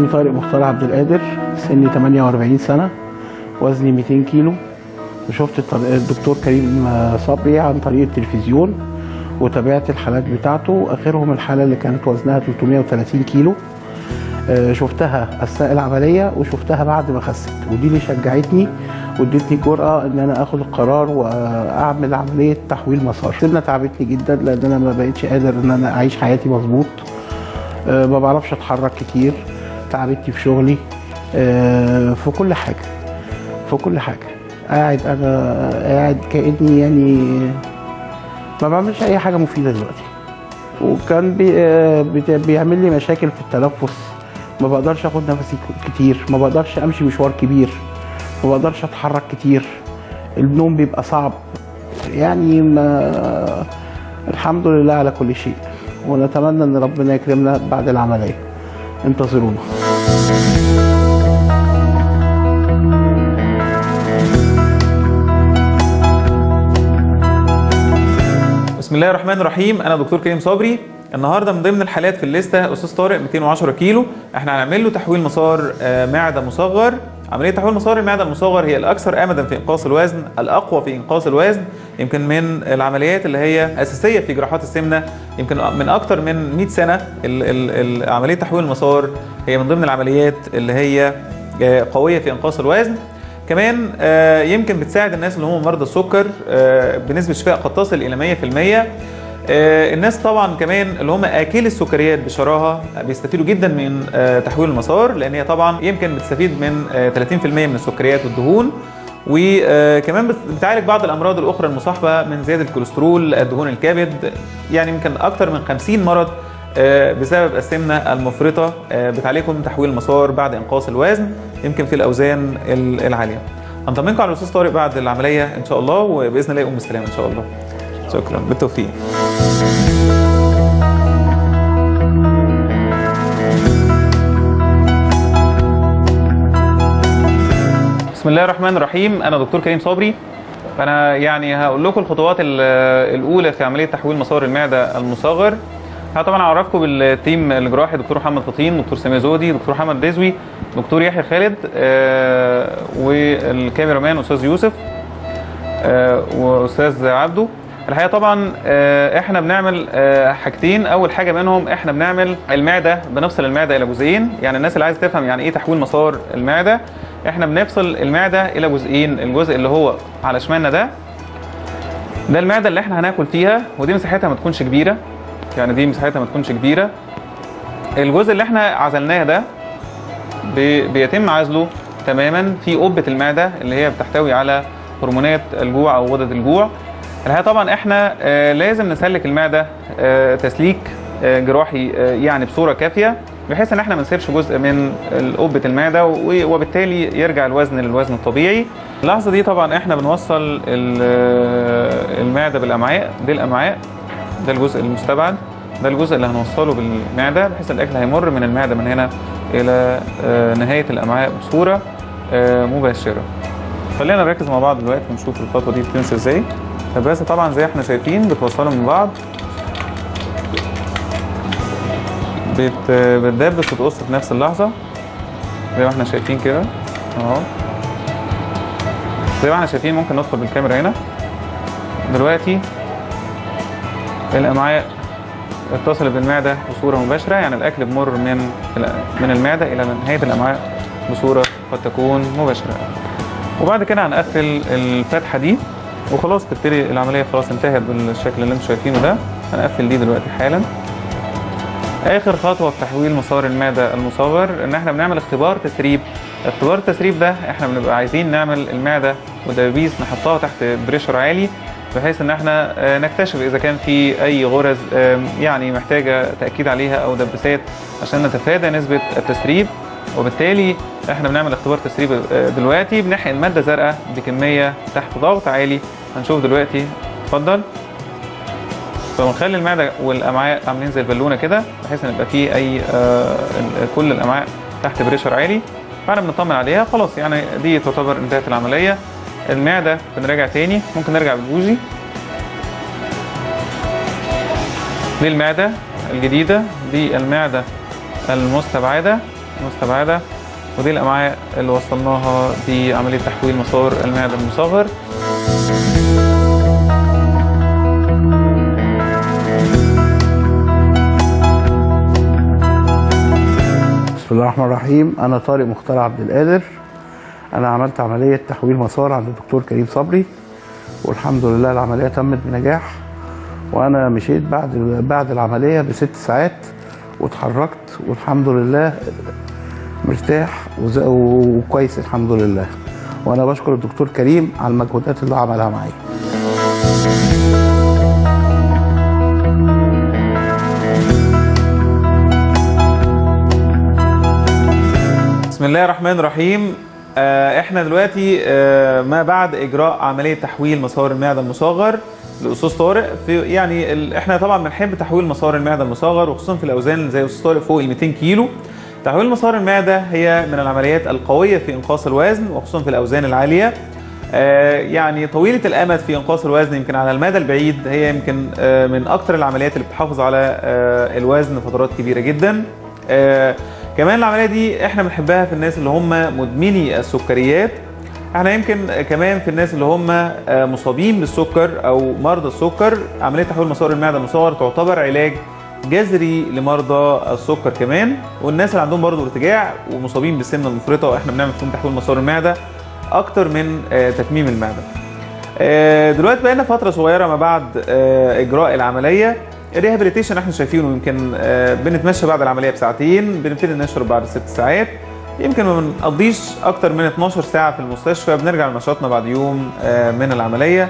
اسمي طارق مختار عبد القادر سني 48 سنة وزني 200 كيلو وشفت الط- الدكتور كريم صبري عن طريق التلفزيون وتابعت الحالات بتاعته اخرهم الحالة اللي كانت وزنها 330 كيلو آه، شفتها اثناء العمليه وشفتها بعد ما خست ودي اللي شجعتني وادتني جرأه ان انا اخد القرار واعمل عمليه تحويل مسار سنه تعبتني جدا لان انا ما بقتش قادر ان انا اعيش حياتي مظبوط آه، ما بعرفش اتحرك كتير تعبتني في شغلي آه، في كل حاجه في كل حاجه قاعد انا قاعد كاني يعني ما بعملش اي حاجه مفيده دلوقتي وكان بي آه، بت- بيعمل لي مشاكل في التنفس ما بقدرش اخد نفسي ك- كتير ما بقدرش امشي مشوار كبير ما بقدرش اتحرك كتير النوم بيبقى صعب يعني ما الحمد لله على كل شيء ونتمنى ان ربنا يكرمنا بعد العمليه انتظرونا بسم الله الرحمن الرحيم انا دكتور كريم صبري النهارده من ضمن الحالات في الليسته استاذ طارق 210 كيلو احنا هنعمل له تحويل مسار آه، معده مصغر عمليه تحويل مسار المعده المصغر هي الاكثر امدا في انقاص الوزن الاقوى في انقاص الوزن يمكن من العمليات اللي هي اساسيه في جراحات السمنه يمكن من اكتر من 100 سنه ال- ال- ال- عمليه تحويل المسار هي من ضمن العمليات اللي هي آه، قويه في انقاص الوزن كمان آه، يمكن بتساعد الناس اللي هم مرضى السكر آه، بنسبه شفاء قد تصل الى 100% آه، الناس طبعا كمان اللي هم اكل السكريات بشراهه بيستفيدوا جدا من آه، تحويل المسار لان هي طبعا يمكن بتستفيد من آه، 30% من السكريات والدهون وكمان بت- بتعالج بعض الامراض الاخرى المصاحبه من زياده الكوليسترول دهون الكبد يعني يمكن اكثر من 50 مرض آه، بسبب السمنه المفرطه آه، بتعالجهم تحويل المسار بعد انقاص الوزن يمكن في الاوزان ال- العاليه. هنطمنكم على الاستاذ طارق بعد العمليه ان شاء الله وباذن الله يقوم بالسلامه ان شاء الله. شكرا بالتوفيق. بسم الله الرحمن الرحيم انا دكتور كريم صبري فانا يعني هقول لكم الخطوات ال- الاولى في عمليه تحويل مسار المعده المصغر ها طبعا اعرفكم بالتيم الجراحي دكتور محمد فطين دكتور سامي زودي دكتور محمد رزوي دكتور يحيى خالد آه، والكاميرامان استاذ يوسف آه، واستاذ عبده الحقيقه طبعا آه، احنا بنعمل آه، حاجتين اول حاجه منهم احنا بنعمل المعده بنفصل المعده الى جزئين يعني الناس اللي عايزه تفهم يعني ايه تحويل مسار المعده احنا بنفصل المعده الى جزئين الجزء اللي هو على شمالنا ده ده المعده اللي احنا هناكل فيها ودي مساحتها ما تكونش كبيره يعني دي مساحتها ما تكونش كبيره الجزء اللي احنا عزلناه ده بي- بيتم عزله تماما في قبه المعده اللي هي بتحتوي على هرمونات الجوع او غدد الجوع الحقيقه طبعا احنا آه، لازم نسلك المعده آه، تسليك آه، جراحي آه، يعني بصوره كافيه بحيث ان احنا ما نسيبش جزء من قبه المعده و- وبالتالي يرجع الوزن للوزن الطبيعي اللحظه دي طبعا احنا بنوصل ال- آه، المعده بالامعاء دي الامعاء ده الجزء المستبعد ده الجزء اللي هنوصله بالمعده بحيث الاكل هيمر من المعده من هنا الى آه، نهايه الامعاء بصوره آه، مباشره خلينا نركز مع بعض دلوقتي ونشوف الخطوه دي بتمشي ازاي الباسه طبعا زي احنا شايفين بتوصلهم من بعض بت... بتدبس وتقص في نفس اللحظه زي ما احنا شايفين كده اهو زي ما احنا شايفين ممكن ندخل بالكاميرا هنا دلوقتي الامعاء اتصلت بالمعده بصوره مباشره يعني الاكل بمر من من المعده الى نهايه الامعاء بصوره قد تكون مباشره وبعد كده هنقفل الفتحه دي وخلاص تبتدي العمليه خلاص انتهت بالشكل اللي انتم شايفينه ده هنقفل دي دلوقتي حالا اخر خطوه في تحويل مسار المعده المصغر ان احنا بنعمل اختبار تسريب اختبار التسريب ده احنا بنبقى عايزين نعمل المعده والدبابيس نحطها تحت بريشر عالي بحيث ان احنا آه، نكتشف اذا كان في اي غرز آم، يعني محتاجه تاكيد عليها او دبسات عشان نتفادى نسبه التسريب وبالتالي احنا بنعمل اختبار تسريب آه، دلوقتي بنحقن ماده زرقاء بكميه تحت ضغط عالي هنشوف دلوقتي اتفضل فبنخلي المعده والامعاء عاملين زي البالونه كده بحيث ان يبقى فيه اي آه ال- كل الامعاء تحت بريشر عالي فاحنا بنطمن عليها خلاص يعني دي تعتبر انتهت العمليه المعده بنراجع تاني ممكن نرجع بالبوجي دي المعده الجديده دي المعده المستبعده مستبعده ودي الامعاء اللي وصلناها بعمليه تحويل مسار المعده المصغر بسم الله الرحمن الرحيم انا طارق مختار عبد القادر انا عملت عمليه تحويل مسار عند الدكتور كريم صبري والحمد لله العمليه تمت بنجاح وانا مشيت بعد بعد العمليه بست ساعات واتحركت والحمد لله مرتاح وز- وكويس الحمد لله وانا بشكر الدكتور كريم على المجهودات اللي عملها معايا بسم الله الرحمن الرحيم آه، احنا دلوقتي آه، ما بعد اجراء عمليه تحويل مسار المعده المصغر لاستاذ طارق في يعني ال- احنا طبعا بنحب تحويل مسار المعده المصغر وخصوصا في الاوزان اللي زي استاذ طارق فوق ال 200 كيلو تحويل مسار المعده هي من العمليات القويه في انقاص الوزن وخصوصا في الاوزان العاليه آه، يعني طويله الامد في انقاص الوزن يمكن على المدى البعيد هي يمكن آه، من اكثر العمليات اللي بتحافظ على آه، الوزن فترات كبيره جدا آه، كمان العمليه دي احنا بنحبها في الناس اللي هم مدمني السكريات احنا يمكن كمان في الناس اللي هم آه، مصابين بالسكر او مرضى السكر عمليه تحويل مسار المعده المصغر تعتبر علاج جذري لمرضى السكر كمان والناس اللي عندهم برضه ارتجاع ومصابين بالسمنه المفرطه واحنا بنعمل فيهم تحويل مسار المعده اكتر من آه، تكميم المعده آه، دلوقتي بقينا فتره صغيره ما بعد آه، اجراء العمليه الريهابيليتيشن احنا شايفينه يمكن آه، بنتمشى بعد العمليه بساعتين بنبتدي نشرب بعد ست ساعات يمكن ما بنقضيش اكتر من 12 ساعه في المستشفى بنرجع لنشاطنا بعد يوم آه، من العمليه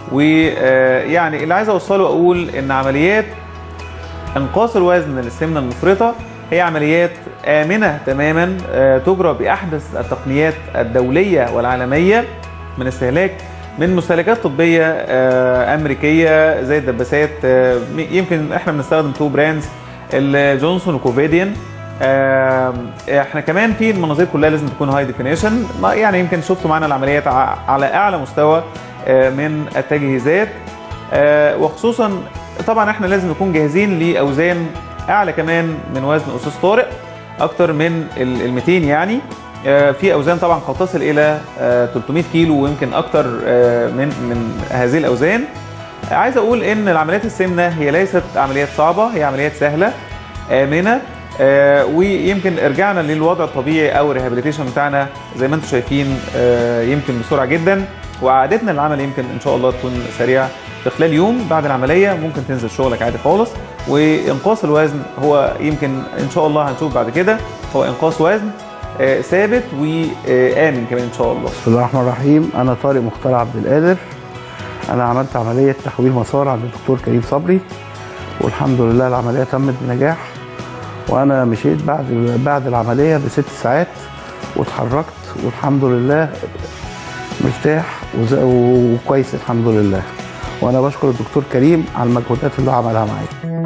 ويعني اللي عايز اوصله اقول ان عمليات انقاص الوزن للسمنه المفرطه هي عمليات امنه تماما آه، تجرى باحدث التقنيات الدوليه والعالميه من استهلاك من مستهلكات طبيه آه، امريكيه زي الدباسات آه، م- يمكن احنا بنستخدم تو براندز الجونسون وكوفيديان آه، احنا كمان في المناظير كلها لازم تكون هاي ديفينيشن يعني يمكن شفتوا معانا العمليات ع- على اعلى مستوى آه، من التجهيزات آه، وخصوصا طبعا احنا لازم نكون جاهزين لاوزان اعلى كمان من وزن استاذ طارق اكتر من ال ال 200 يعني آه، في اوزان طبعا قد تصل الى آه، 300 كيلو ويمكن اكتر آه، من من هذه الاوزان آه، عايز اقول ان العمليات السمنه هي ليست عمليات صعبه هي عمليات سهله امنه آه، ويمكن رجعنا للوضع الطبيعي او الريهابيليتيشن بتاعنا زي ما انتم شايفين آه، يمكن بسرعه جدا وعادتنا للعمل يمكن ان شاء الله تكون سريعه في خلال يوم بعد العمليه ممكن تنزل شغلك عادي خالص وانقاص الوزن هو يمكن ان شاء الله هنشوف بعد كده هو انقاص وزن آه، ثابت وامن كمان ان شاء الله بسم الله الرحمن الرحيم انا طارق مختار عبد القادر انا عملت عمليه تحويل مسار عند الدكتور كريم صبري والحمد لله العمليه تمت بنجاح وانا مشيت بعد بعد العمليه بست ساعات واتحركت والحمد لله مرتاح وز- وكويس الحمد لله وانا بشكر الدكتور كريم على المجهودات اللي عملها معايا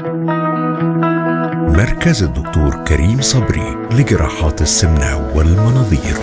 مركز الدكتور كريم صبري لجراحات السمنة والمناظير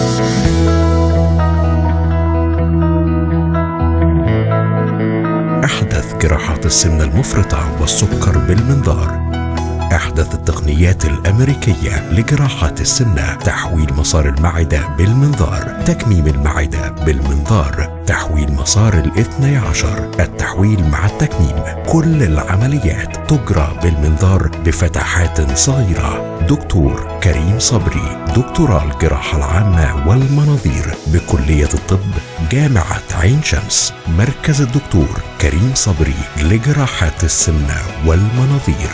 أحدث جراحات السمنة المفرطة والسكر بالمنظار أحدث التقنيات الأمريكية لجراحات السمنة تحويل مسار المعدة بالمنظار تكميم المعدة بالمنظار تحويل مسار الاثني عشر التحويل مع التكميم كل العمليات تجرى بالمنظار بفتحات صغيرة دكتور كريم صبري دكتوراه الجراحة العامة والمناظير بكلية الطب جامعة عين شمس مركز الدكتور كريم صبري لجراحات السمنة والمناظير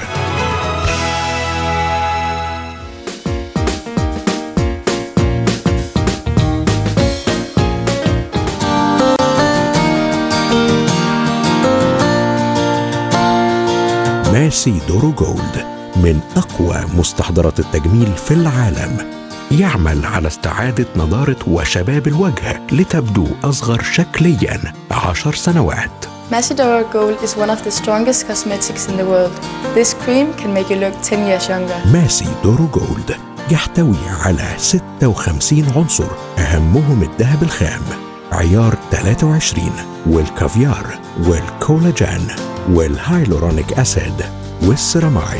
ماسي دورو جولد من أقوى مستحضرات التجميل في العالم يعمل على استعادة نضارة وشباب الوجه لتبدو أصغر شكليا عشر سنوات Macedora Gold is one of the strongest cosmetics in the world. This cream can make you look 10 years younger. ماسي دورو جولد يحتوي على 56 عنصر أهمهم الذهب الخام عيار 23 والكافيار والكولاجين والهايلورونيك أسيد والسيراميد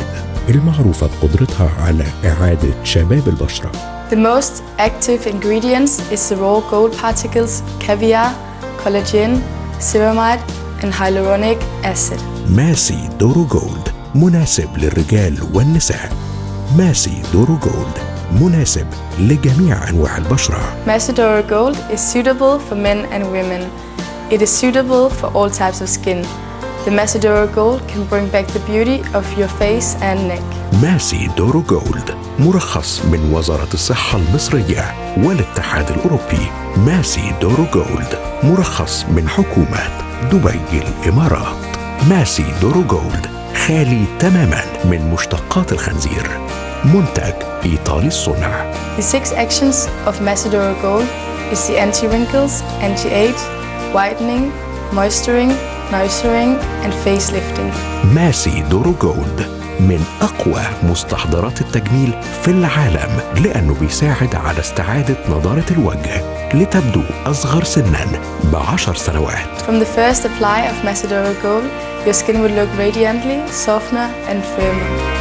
المعروفة بقدرتها على إعادة شباب البشرة The most active ingredients is the raw gold particles, caviar, collagen, ceramide, and hyaluronic acid. ماسي دورو جولد مناسب للرجال والنساء ماسي دورو جولد مناسب لجميع أنواع البشرة Macedora Gold is suitable for men and women. It is suitable for all types of skin. The Macedora Gold can bring back the beauty of your face and neck. ماسي دورو جولد مرخص من وزارة الصحة المصرية والاتحاد الأوروبي ماسي دورو جولد مرخص من حكومة دبي الإمارات ماسي دورو جولد خالي تماما من مشتقات الخنزير منتج إيطالي الصنع The six actions of Macedora Gold is the anti-wrinkles, anti-age, whitening, moisturing, nourishing, and facelifting. ماسي دورو جولد من أقوى مستحضرات التجميل في العالم لأنه بيساعد على استعادة نضارة الوجه لتبدو أصغر سنا بعشر سنوات From the first apply of Macedora Gold, your skin will look radiantly, softer, and firmer.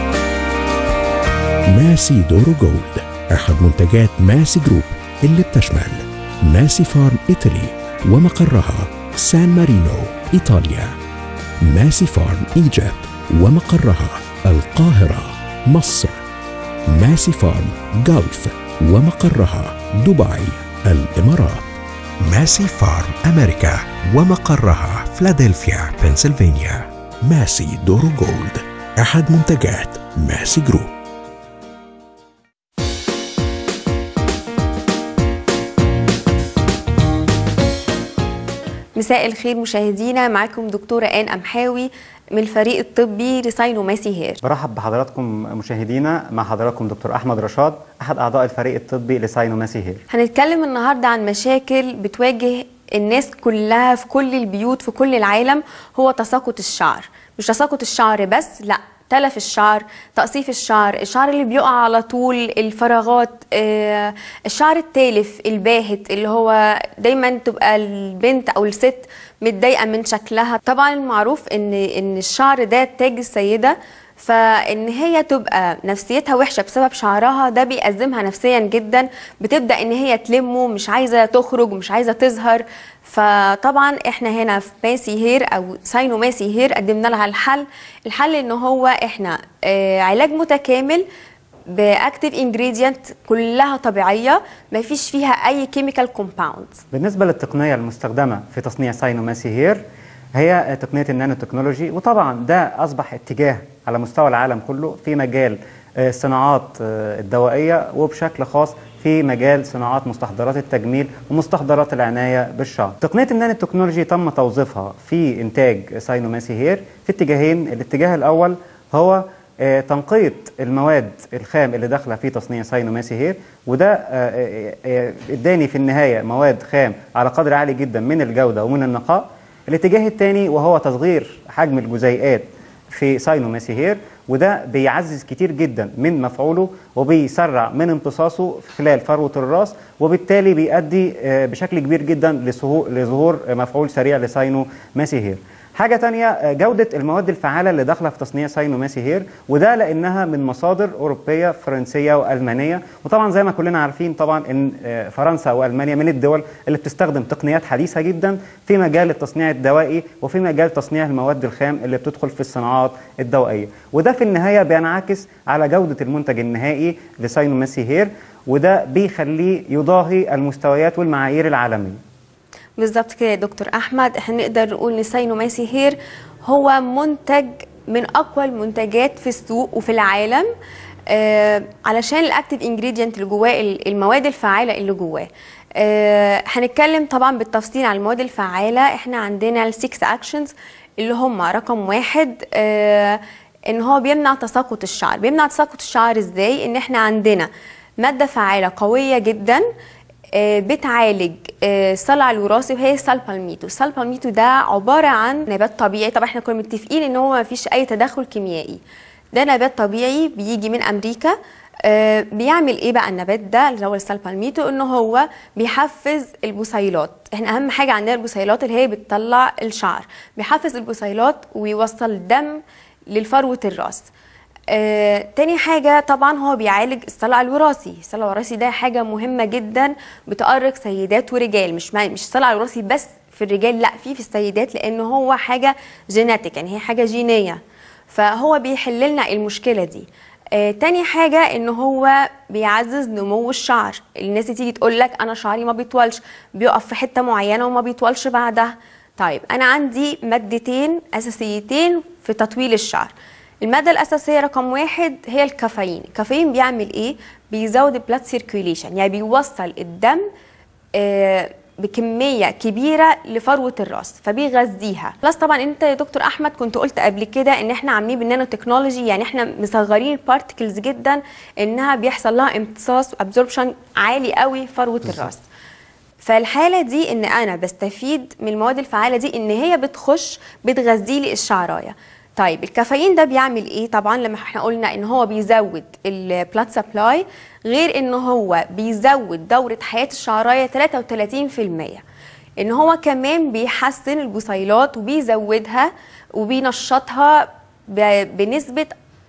ماسي دورو جولد أحد منتجات ماسي جروب اللي بتشمل ماسي فارم إيطالي ومقرها سان مارينو إيطاليا ماسي فارم إيجيبت ومقرها القاهرة مصر ماسي فارم جلف ومقرها دبي الإمارات ماسي فارم أمريكا ومقرها فلادلفيا بنسلفانيا ماسي دورو جولد أحد منتجات ماسي جروب مساء الخير مشاهدينا معاكم دكتورة آن أمحاوي من الفريق الطبي لساينو ماسي هير برحب بحضراتكم مشاهدينا مع حضراتكم دكتور احمد رشاد احد اعضاء الفريق الطبي لساينو ماسي هير هنتكلم النهاردة عن مشاكل بتواجه الناس كلها في كل البيوت في كل العالم هو تساقط الشعر مش تساقط الشعر بس لا تلف الشعر تقصيف الشعر الشعر اللي بيقع على طول الفراغات آه، الشعر التالف الباهت اللي هو دايما تبقى البنت او الست متضايقه من شكلها طبعا المعروف ان ان الشعر ده تاج السيده فان هي تبقى نفسيتها وحشه بسبب شعرها ده بيأزمها نفسيا جدا بتبدا ان هي تلمه مش عايزه تخرج مش عايزه تظهر فطبعا احنا هنا في ماسي هير او ساينو ماسي هير قدمنا لها الحل الحل ان هو احنا آه علاج متكامل باكتيف انجريدينت كلها طبيعيه ما فيش فيها اي كيميكال كومباوند بالنسبه للتقنيه المستخدمه في تصنيع ساينو ماسي هير هي تقنيه النانو تكنولوجي وطبعا ده اصبح اتجاه على مستوى العالم كله في مجال آه، الصناعات آه، الدوائيه وبشكل خاص في مجال صناعات مستحضرات التجميل ومستحضرات العنايه بالشعر. تقنيه النانو تكنولوجي تم توظيفها في انتاج ساينو ماسي هير في اتجاهين، الاتجاه الاول هو آه، تنقية المواد الخام اللي داخله في تصنيع ساينو ماسي هير وده آه، آه، آه، اداني في النهايه مواد خام على قدر عالي جدا من الجوده ومن النقاء. الاتجاه الثاني وهو تصغير حجم الجزيئات في ساينو ماسي هير وده بيعزز كتير جدا من مفعوله وبيسرع من امتصاصه خلال فروه الراس وبالتالي بيؤدي آه، بشكل كبير جدا لسهو- لظهور مفعول سريع لساينو ماسي هير. حاجة تانية آه، جودة المواد الفعالة اللي داخلة في تصنيع ساينو ماسي هير وده لأنها من مصادر أوروبية فرنسية وألمانية وطبعا زي ما كلنا عارفين طبعا إن آه، فرنسا وألمانيا من الدول اللي بتستخدم تقنيات حديثة جدا في مجال التصنيع الدوائي وفي مجال تصنيع المواد الخام اللي بتدخل في الصناعات الدوائية وده في النهاية بينعكس على جودة المنتج النهائي لساينو ماسي هير وده بيخليه يضاهي المستويات والمعايير العالمية بالظبط كده يا دكتور احمد احنا نقدر نقول ان ساينو ماسي هير هو منتج من اقوى المنتجات في السوق وفي العالم آه علشان الاكتيف انجريدينت اللي جواه ال- المواد الفعاله اللي جواه آه هنتكلم طبعا بالتفصيل عن المواد الفعاله احنا عندنا السكس اكشنز اللي هم رقم واحد آه ان هو بيمنع تساقط الشعر بيمنع تساقط الشعر ازاي ان احنا عندنا ماده فعاله قويه جدا آه، بتعالج آه، الصلع الوراثي وهي السالبالميتو السالبالميتو ده عبارة عن نبات طبيعي طبعا احنا كنا متفقين ان هو ما فيش اي تدخل كيميائي ده نبات طبيعي بيجي من امريكا آه، بيعمل ايه بقى النبات ده اللي هو السالبالميتو ان هو بيحفز البصيلات احنا اهم حاجة عندنا البصيلات اللي هي بتطلع الشعر بيحفز البصيلات ويوصل دم للفروة الراس آه، تاني حاجة طبعا هو بيعالج الصلع الوراثي الصلع الوراثي ده حاجة مهمة جدا بتؤرق سيدات ورجال مش ما- مش الصلع الوراثي بس في الرجال لا في في السيدات لأنه هو حاجة جيناتيك يعني هي حاجة جينية فهو بيحل لنا المشكلة دي آه، تاني حاجة ان هو بيعزز نمو الشعر الناس اللي تيجي تقول لك انا شعري ما بيطولش بيقف في حتة معينة وما بيطولش بعدها طيب انا عندي مادتين اساسيتين في تطويل الشعر المادة الأساسية رقم واحد هي الكافيين الكافيين بيعمل إيه؟ بيزود البلاد سيركيوليشن يعني بيوصل الدم آه، بكمية كبيرة لفروة الراس فبيغذيها بلس طبعا انت يا دكتور احمد كنت قلت قبل كده ان احنا عاملين بالنانو تكنولوجي يعني احنا مصغرين البارتكلز جدا انها بيحصل لها امتصاص وابزوربشن عالي قوي في فروة الراس فالحالة دي ان انا بستفيد من المواد الفعالة دي ان هي بتخش بتغذي لي الشعراية طيب الكافيين ده بيعمل ايه طبعا لما احنا قلنا ان هو بيزود البلاد سبلاي غير ان هو بيزود دورة حياة الشعراية 33% ان هو كمان بيحسن البصيلات وبيزودها وبينشطها ب- بنسبة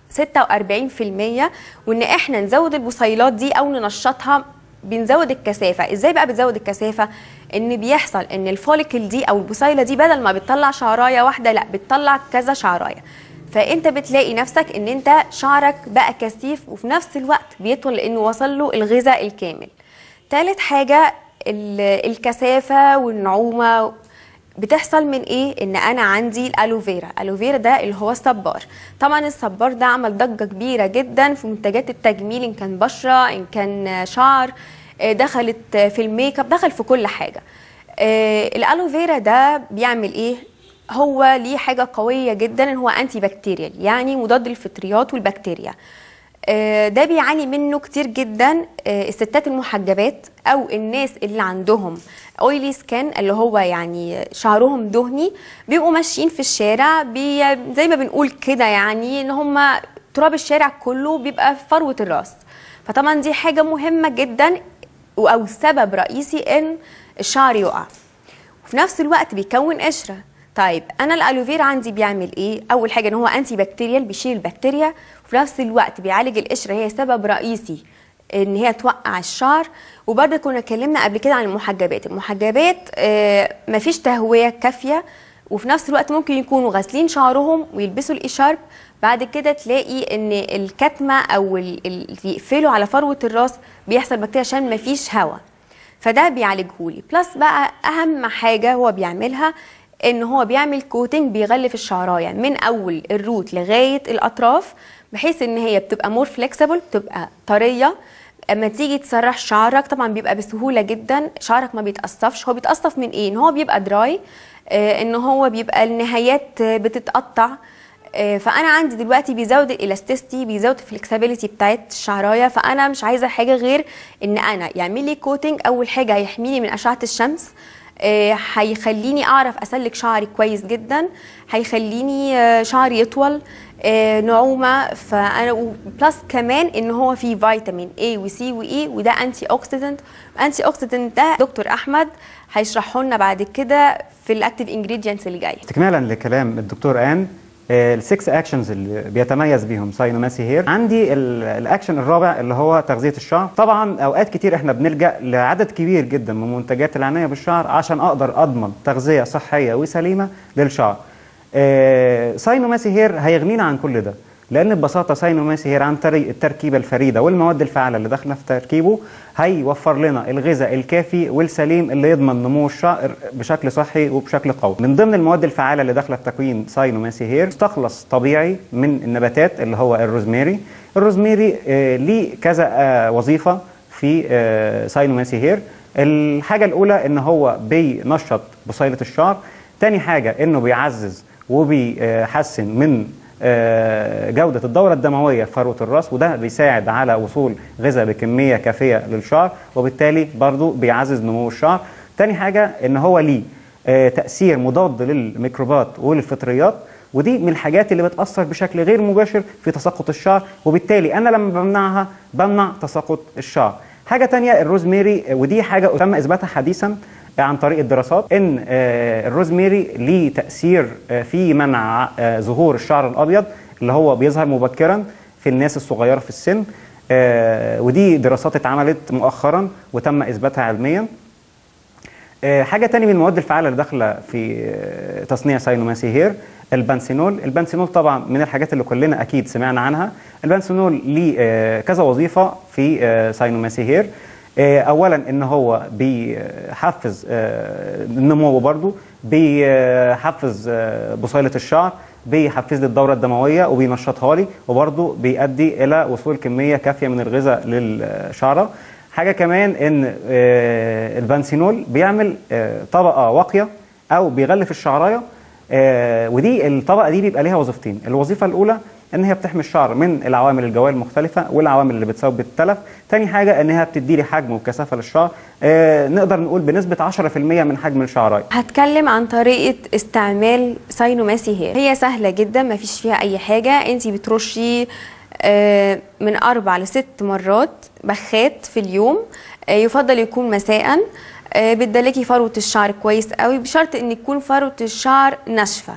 46% وان احنا نزود البصيلات دي او ننشطها بنزود الكثافه ازاي بقى بتزود الكثافه ان بيحصل ان الفوليكل دي او البصيله دي بدل ما بتطلع شعرايه واحده لا بتطلع كذا شعرايه فانت بتلاقي نفسك ان انت شعرك بقى كثيف وفي نفس الوقت بيطول لانه وصل له الغذاء الكامل تالت حاجه ال- الكثافه والنعومه بتحصل من ايه ان انا عندي الالوفيرا الالوفيرا ده اللي هو الصبار طبعا الصبار ده عمل ضجه كبيره جدا في منتجات التجميل ان كان بشره ان كان شعر آه، دخلت في الميك اب دخل في كل حاجه آه، الالوفيرا ده بيعمل ايه هو ليه حاجه قويه جدا ان هو انتي بكتيريال يعني مضاد للفطريات والبكتيريا آه، ده بيعاني منه كتير جدا آه، الستات المحجبات او الناس اللي عندهم اويلي سكان اللي هو يعني شعرهم دهني بيبقوا ماشيين في الشارع بي زي ما بنقول كده يعني ان هم تراب الشارع كله بيبقى في فروه الراس فطبعا دي حاجه مهمه جدا او سبب رئيسي ان الشعر يقع وفي نفس الوقت بيكون قشره طيب انا الالوفيرا عندي بيعمل ايه اول حاجه ان هو انتي بكتيريال بيشيل البكتيريا وفي نفس الوقت بيعالج القشره هي سبب رئيسي ان هي توقع الشعر وبرضه كنا اتكلمنا قبل كده عن المحجبات المحجبات آه مفيش تهويه كافيه وفي نفس الوقت ممكن يكونوا غاسلين شعرهم ويلبسوا الاشارب بعد كده تلاقي ان الكتمه او ال- ال- اللي يقفلوا على فروه الراس بيحصل بكتيريا عشان مفيش هواء فده بيعالجهولي بلس بقى اهم حاجه هو بيعملها ان هو بيعمل كوتنج بيغلف الشعرايه من اول الروت لغايه الاطراف بحيث ان هي بتبقى مور فليكسيبل بتبقى طريه اما تيجي تسرح شعرك طبعا بيبقى بسهوله جدا شعرك ما بيتقصفش هو بيتقصف من ايه ان هو بيبقى دراي آه ان هو بيبقى النهايات آه، بتتقطع آه، فانا عندي دلوقتي بيزود الالاستيستي بيزود الفلكسبيليتي بتاعت الشعرايه فانا مش عايزه حاجه غير ان انا يعمل لي كوتنج اول حاجه هيحميني من اشعه الشمس آه، هيخليني اعرف اسلك شعري كويس جدا هيخليني آه، شعري يطول آه، نعومه فانا بلس كمان ان هو فيه فيتامين A وسي واي وده انتي اوكسيدنت انتي اوكسيدنت ده دكتور احمد هيشرحه لنا بعد كده في الاكتيف انجريدينتس اللي جاي استكمالا لكلام الدكتور ان السكس اكشنز اللي بيتميز بيهم ساينوماسي هير عندي ال- الاكشن الرابع اللي هو تغذيه الشعر طبعا اوقات كتير احنا بنلجا لعدد كبير جدا من منتجات العنايه بالشعر عشان اقدر اضمن تغذيه صحيه وسليمه للشعر آه، ساينوماسي هير هيغنينا عن كل ده لان ببساطه ساينوماسي هير عن طريق التركيبه الفريده والمواد الفعاله اللي داخله في تركيبه هيوفر لنا الغذاء الكافي والسليم اللي يضمن نمو الشعر بشكل صحي وبشكل قوي من ضمن المواد الفعاله اللي داخله في تكوين ساينوماسي هير مستخلص طبيعي من النباتات اللي هو الروزماري الروزماري آه، ليه كذا آه، وظيفه في آه، ساينوماسي هير الحاجه الاولى ان هو بينشط بصيله الشعر تاني حاجه انه بيعزز وبيحسن من آه، جودة الدورة الدموية في فروة الراس وده بيساعد على وصول غذاء بكمية كافية للشعر وبالتالي برضو بيعزز نمو الشعر تاني حاجة ان هو ليه آه، تأثير مضاد للميكروبات وللفطريات ودي من الحاجات اللي بتأثر بشكل غير مباشر في تساقط الشعر وبالتالي أنا لما بمنعها بمنع تساقط الشعر حاجة تانية الروزميري آه، ودي حاجة تم إثباتها حديثا عن طريق الدراسات ان آه، الروزميري ليه تاثير آه، في منع آه، ظهور الشعر الابيض اللي هو بيظهر مبكرا في الناس الصغيره في السن آه، ودي دراسات اتعملت مؤخرا وتم اثباتها علميا آه، حاجه تاني من المواد الفعاله اللي داخله في آه، تصنيع ساينوماسي هير البنسينول البنسينول طبعا من الحاجات اللي كلنا اكيد سمعنا عنها البنسينول ليه آه، كذا وظيفه في آه، ساينوماسي هير آه، اولا ان هو بيحفز آه، النمو برضو بيحفز آه، بصيله الشعر بيحفز لي الدوره الدمويه وبينشطها لي وبرضو بيؤدي الى وصول كميه كافيه من الغذاء للشعره حاجه كمان ان آه، البنسينول بيعمل آه، طبقه واقيه او بيغلف الشعرايه آه، ودي الطبقه دي بيبقى ليها وظيفتين الوظيفه الاولى ان هي بتحمي الشعر من العوامل الجويه المختلفه والعوامل اللي بتسبب التلف تاني حاجه ان هي بتدي لي حجم وكثافه للشعر آه، نقدر نقول بنسبه 10% من حجم الشعرايه هتكلم عن طريقة استعمال ساينوماسي هير هي سهلة جدا ما فيش فيها أي حاجة انتي بترشي آه، من أربع لست مرات بخات في اليوم آه، يفضل يكون مساء آه، بتدلكي فروة الشعر كويس قوي بشرط ان يكون فروة الشعر ناشفة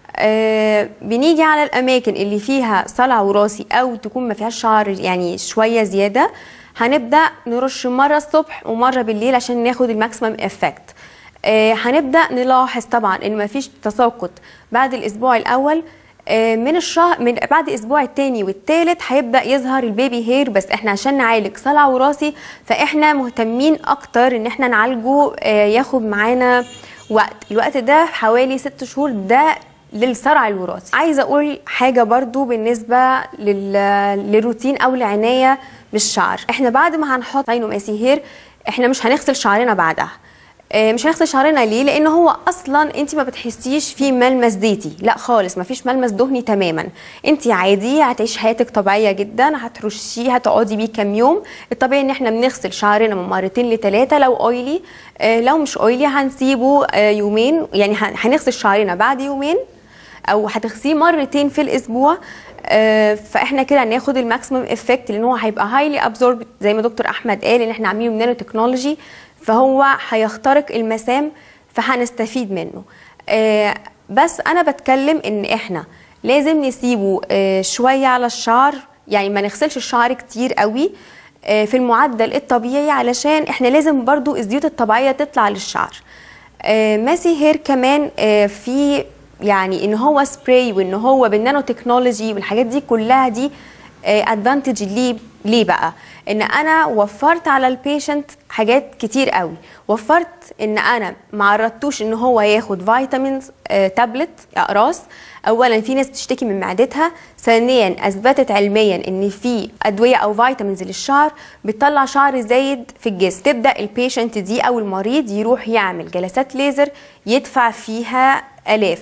آه، بنيجي على الأماكن اللي فيها صلع وراثي أو تكون ما فيهاش شعر يعني شوية زيادة هنبدأ نرش مرة الصبح ومرة بالليل عشان ناخد الماكسيمم افكت آه، هنبدا نلاحظ طبعا ان مفيش تساقط بعد الاسبوع الاول آه، من الشهر من بعد الاسبوع الثاني والثالث هيبدا يظهر البيبي هير بس احنا عشان نعالج صلع وراثي فاحنا مهتمين اكتر ان احنا نعالجه آه، ياخد معانا وقت الوقت ده حوالي ست شهور ده للصرع الوراثي عايزه اقول حاجه برضو بالنسبه لل... للروتين او العنايه بالشعر احنا بعد ما هنحط ساينوماسي هير احنا مش هنغسل شعرنا بعدها آه، مش هنغسل شعرنا ليه لان هو اصلا انت ما بتحسيش فيه ملمس زيتي لا خالص ما فيش ملمس دهني تماما انت عادي هتعيش حياتك طبيعيه جدا هترشيه هتقعدي بيه كام يوم الطبيعي ان احنا بنغسل شعرنا من مرتين لثلاثه لو اويلي آه، لو مش اويلي هنسيبه آه، يومين يعني هن- هنغسل شعرنا بعد يومين او هتغسيه مرتين في الاسبوع آه، فاحنا كده هناخد الماكسيمم افكت لان هو هيبقى هايلي ابزورب زي ما دكتور احمد قال ان احنا عاملينه بنانو تكنولوجي فهو هيخترق المسام فهنستفيد منه آه، بس انا بتكلم ان احنا لازم نسيبه آه، شويه على الشعر يعني ما نغسلش الشعر كتير قوي آه، في المعدل الطبيعي علشان احنا لازم برضو الزيوت الطبيعيه تطلع للشعر آه، ماسي هير كمان آه، في يعني ان هو سبراي وان هو بالنانو تكنولوجي والحاجات دي كلها دي ادفانتج ليه ليه بقى ان انا وفرت على البيشنت حاجات كتير قوي وفرت ان انا ما عرضتوش ان هو ياخد فيتامينز تابلت اقراص اولا في ناس بتشتكي من معدتها ثانيا اثبتت علميا ان في ادويه او فيتامينز للشعر بتطلع شعر زايد في الجسم تبدا البيشنت دي او المريض يروح يعمل جلسات ليزر يدفع فيها الاف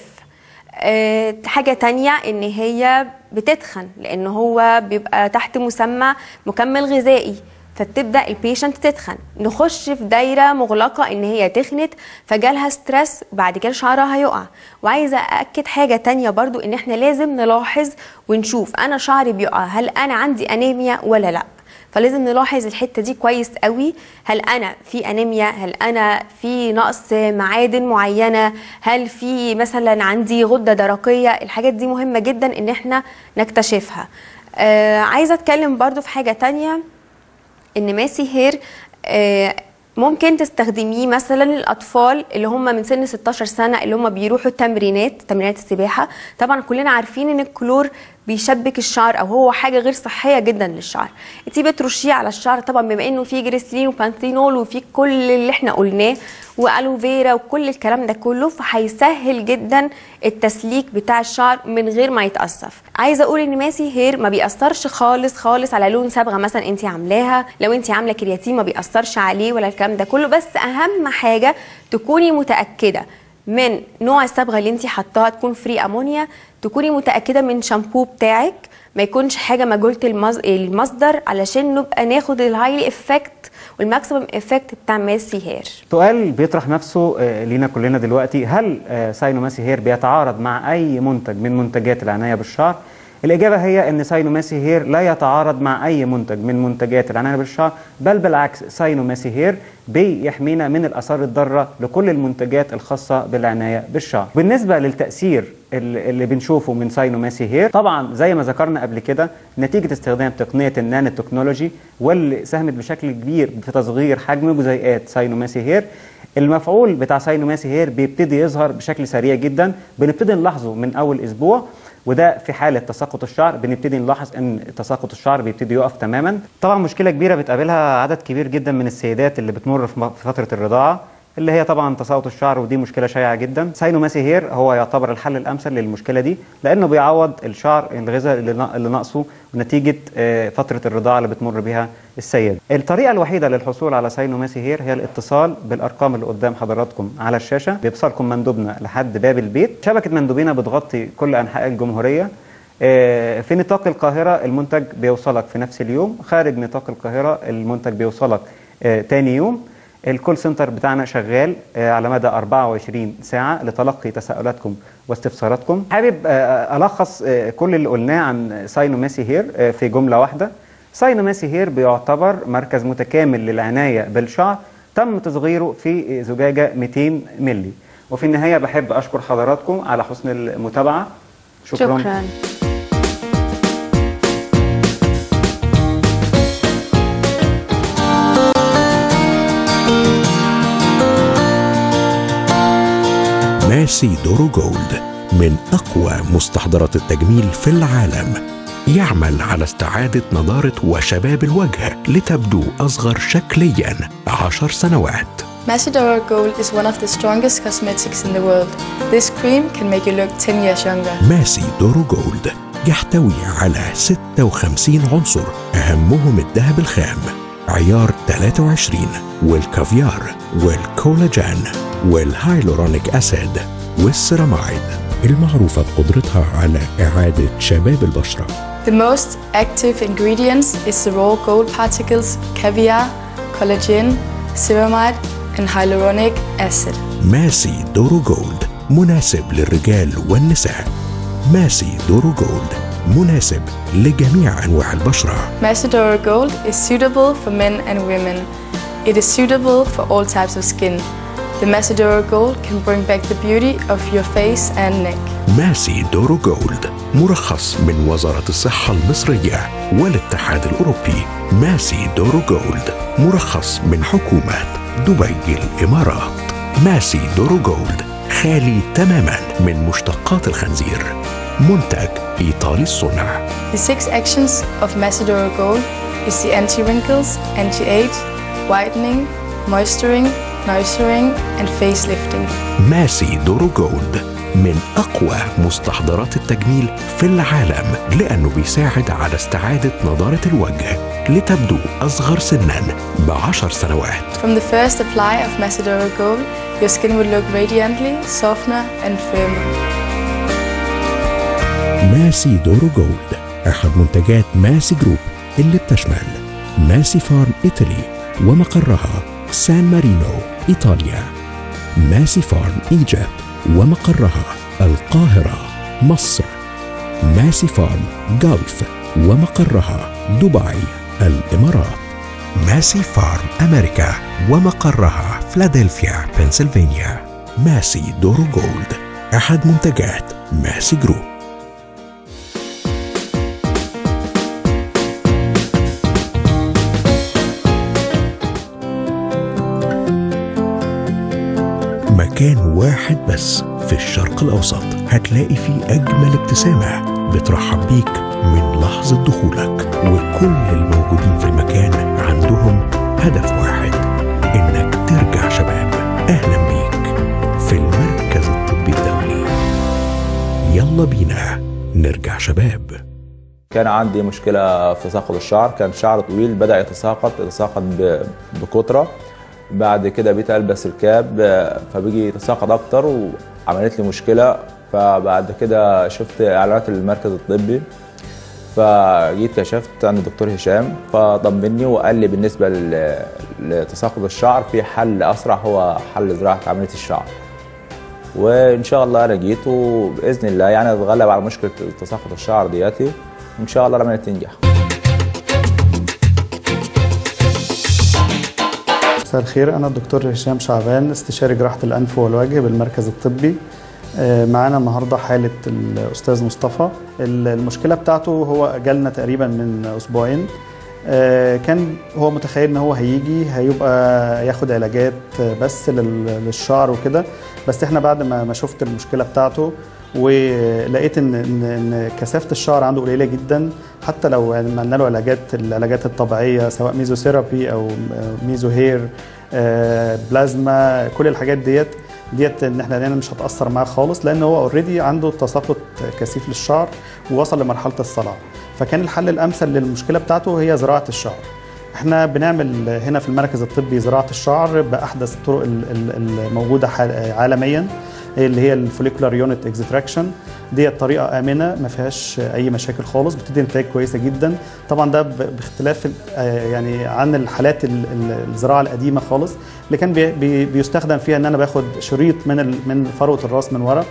آه، حاجة تانية ان هي بتتخن لان هو بيبقى تحت مسمى مكمل غذائي فبتبدا البيشنت تتخن نخش في دايره مغلقه ان هي تخنت فجالها ستريس بعد كده شعرها هيقع وعايزه ااكد حاجه تانية برضو ان احنا لازم نلاحظ ونشوف انا شعري بيقع هل انا عندي انيميا ولا لا فلازم نلاحظ الحته دي كويس قوي هل انا في انيميا هل انا في نقص معادن معينه هل في مثلا عندي غده درقيه الحاجات دي مهمه جدا ان احنا نكتشفها آه عايزه اتكلم برضو في حاجه تانية ان ماسي هير آه ممكن تستخدميه مثلا للاطفال اللي هم من سن 16 سنه اللي هم بيروحوا تمرينات تمرينات السباحه طبعا كلنا عارفين ان الكلور بيشبك الشعر او هو حاجه غير صحيه جدا للشعر انت بترشيه على الشعر طبعا بما انه فيه جريسلين وبانثينول وفيه كل اللي احنا قلناه والوفيرا وكل الكلام ده كله فهيسهل جدا التسليك بتاع الشعر من غير ما يتاثف عايزه اقول ان ماسي هير ما بيأثرش خالص خالص على لون صبغه مثلا انت عاملاها لو انت عامله كرياتين ما بيأثرش عليه ولا الكلام ده كله بس اهم حاجه تكوني متاكده من نوع الصبغه اللي انت حطاها تكون فري امونيا تكوني متاكده من شامبو بتاعك ما يكونش حاجه مجهوله المز... المصدر علشان نبقى ناخد الهايلي افكت والماكسيمم افكت بتاع ماسي هير سؤال بيطرح نفسه آه، لينا كلنا دلوقتي هل آه، ساينو ماسي هير بيتعارض مع اي منتج من منتجات العنايه بالشعر الإجابة هي أن ساينوماسي هير لا يتعارض مع أي منتج من منتجات العناية بالشعر بل بالعكس ساينوماسي هير بيحمينا من الآثار الضارة لكل المنتجات الخاصة بالعناية بالشعر بالنسبة للتأثير اللي اللي بنشوفه من ساينوماسي هير طبعا زي ما ذكرنا قبل كده نتيجة استخدام تقنية النانو تكنولوجي واللي ساهمت بشكل كبير في تصغير حجم جزيئات ساينوماسي هير المفعول بتاع ساينوماسي هير بيبتدي يظهر بشكل سريع جدا بنبتدي نلاحظه من اول اسبوع وده في حالة تساقط الشعر بنبتدي نلاحظ ان تساقط الشعر بيبتدي يقف تماما طبعا مشكلة كبيرة بتقابلها عدد كبير جدا من السيدات اللي بتمر في م- في فترة الرضاعة اللي هي طبعا تساقط الشعر ودي مشكله شائعه جدا ساينوماسي هير هو يعتبر الحل الامثل للمشكله دي لانه بيعوض الشعر الغذاء اللي نا- اللي ناقصه نتيجه آه، فتره الرضاعه اللي بتمر بها السيده الطريقه الوحيده للحصول على ساينوماسي هير هي الاتصال بالارقام اللي قدام حضراتكم على الشاشه بيوصلكم مندوبنا لحد باب البيت شبكه مندوبينا بتغطي كل انحاء الجمهوريه آه، في نطاق القاهرة المنتج بيوصلك في نفس اليوم خارج نطاق القاهرة المنتج بيوصلك آه، تاني يوم الكول سنتر بتاعنا شغال آه، على مدى 24 ساعة لتلقي تساؤلاتكم واستفساراتكم حابب آه، ألخص آه، كل اللي قلناه عن ساينوماسي هير آه، في جملة واحدة ساينوماسي هير بيعتبر مركز متكامل للعناية بالشعر تم تصغيره في زجاجة 200 ملي وفي النهاية بحب أشكر حضراتكم على حسن المتابعة شكرا, شكرا ماسي دورو جولد من أقوى مستحضرات التجميل في العالم يعمل على استعادة نضارة وشباب الوجه لتبدو أصغر شكليا عشر سنوات Macedora Gold is one of the strongest cosmetics in the world. This cream can make you look 10 years younger. ماسي دورو جولد يحتوي على 56 عنصر أهمهم الذهب الخام عيار 23 والكافيار والكولاجين والهايلورونيك أسيد والسيرامايد المعروفة بقدرتها على إعادة شباب البشرة The most active ingredients is the raw gold particles, caviar, collagen, ceramide, and hyaluronic acid. ماسي دورو جولد مناسب للرجال والنساء ماسي دورو جولد مناسب لجميع أنواع البشرة Macedora Gold is suitable for men and women. It is suitable for all types of skin. The Macedora Gold can bring back the beauty of your face and neck. ماسي دورو جولد مرخص من وزارة الصحة المصرية والاتحاد الأوروبي ماسي دورو جولد مرخص من حكومة دبي الإمارات ماسي دورو جولد خالي تماما من مشتقات الخنزير منتج إيطالي الصنع The six actions of Macedora Gold is the anti-wrinkles, anti-age, whitening, moisturing, nourishing, and facelifting. ماسي دورو جولد من أقوى مستحضرات التجميل في العالم لأنه بيساعد على استعادة نضارة الوجه لتبدو أصغر سنا بعشر سنوات From the first apply of Macedora Gold, your skin will look radiantly, softer, and firmer. ماسي دورو جولد أحد منتجات ماسي جروب اللي بتشمل ماسي فارم إيطالي ومقرها سان مارينو إيطاليا ماسي فارم إيجيبت ومقرها القاهرة مصر ماسي فارم جلف ومقرها دبي الإمارات ماسي فارم أمريكا ومقرها فلادلفيا بنسلفانيا ماسي دورو جولد أحد منتجات ماسي جروب مكان واحد بس في الشرق الأوسط هتلاقي فيه أجمل ابتسامة بترحب بيك من لحظة دخولك وكل الموجودين في المكان عندهم هدف واحد إنك ترجع شباب أهلا بيك في المركز الطبي الدولي يلا بينا نرجع شباب كان عندي مشكلة في تساقط الشعر كان شعر طويل بدأ يتساقط يتساقط ب- بكترة بعد كده بقيت ألبس الكاب آه، فبيجي يتساقط أكتر وعملت لي مشكلة فبعد كده شفت إعلانات المركز الطبي فجيت كشفت عند الدكتور هشام فطمني وقال لي بالنسبة لل- لتساقط الشعر في حل أسرع هو حل زراعة عملية الشعر وان شاء الله انا جيت وباذن الله يعني اتغلب على مشكله تساقط الشعر دياتي وان شاء الله العمليه تنجح مساء الخير أنا الدكتور هشام شعبان استشاري جراحة الأنف والوجه بالمركز الطبي آه، معانا النهارده حالة الأستاذ مصطفى ال- المشكلة بتاعته هو جالنا تقريبا من أسبوعين آه، كان هو متخيل ان هو هيجي هيبقى ياخد علاجات بس لل- للشعر وكده بس احنا بعد ما ما شفت المشكله بتاعته ولقيت ان ان إن كثافه الشعر عنده قليله جدا حتى لو عملنا له علاجات العلاجات الطبيعيه سواء ميزوثيرابي او ميزو هير آه، بلازما كل الحاجات ديت ديت ان احنا هنا مش هتاثر معاه خالص لان هو اوريدي عنده تساقط كثيف للشعر ووصل لمرحله الصلع فكان الحل الامثل للمشكله بتاعته هي زراعه الشعر احنا بنعمل هنا في المركز الطبي زراعه الشعر باحدث الطرق ال- ال- الموجوده حال- عالميا اللي هي الفوليكولار يونت اكستراكشن ديت طريقه امنه ما فيهاش اي مشاكل خالص بتدي نتائج كويسه جدا طبعا ده ب- باختلاف ال- آه يعني عن الحالات ال- ال- الزراعه القديمه خالص اللي كان بي- بي- بيستخدم فيها ان انا باخد شريط من ال- من فروه الراس من ورا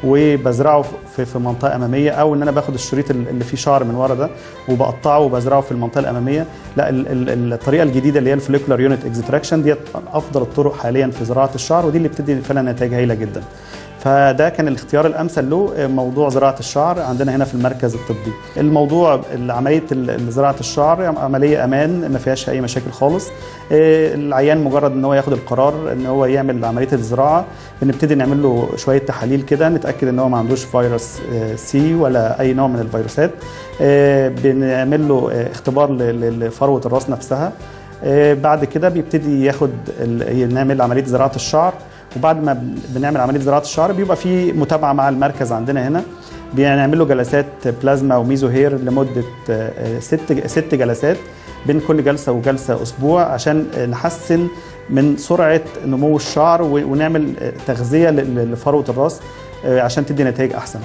وبزرعه في في منطقه اماميه او ان انا باخد الشريط ال- اللي فيه شعر من ورا ده وبقطعه وبزرعه في المنطقه الاماميه لا ال- ال- الطريقه الجديده اللي هي الفوليكولار يونت اكستراكشن ديت افضل الطرق حاليا في زراعه الشعر ودي اللي بتدي فعلا نتائج هايله جدا فده كان الاختيار الامثل له موضوع زراعه الشعر عندنا هنا في المركز الطبي الموضوع عمليه ال- زراعه الشعر عمليه امان ما فيهاش اي مشاكل خالص آه، العيان مجرد ان هو ياخد القرار ان هو يعمل عمليه الزراعه بنبتدي نعمل له شويه تحاليل كده نتاكد ان هو ما عندوش فيروس آه، سي ولا اي نوع من الفيروسات آه، بنعمل له آه، اختبار ل- ل- لفروه الراس نفسها آه، بعد كده بيبتدي ياخد ال- نعمل عمليه زراعه الشعر وبعد ما بن- بنعمل عمليه زراعه الشعر بيبقى في متابعه مع المركز عندنا هنا بنعمل له جلسات بلازما وميزو هير لمده آه، ست ست جلسات بين كل جلسه وجلسه اسبوع عشان آه، نحسن من سرعه نمو الشعر و- ونعمل آه، تغذيه ل- ل- لفروه الراس آه، عشان تدي نتائج احسن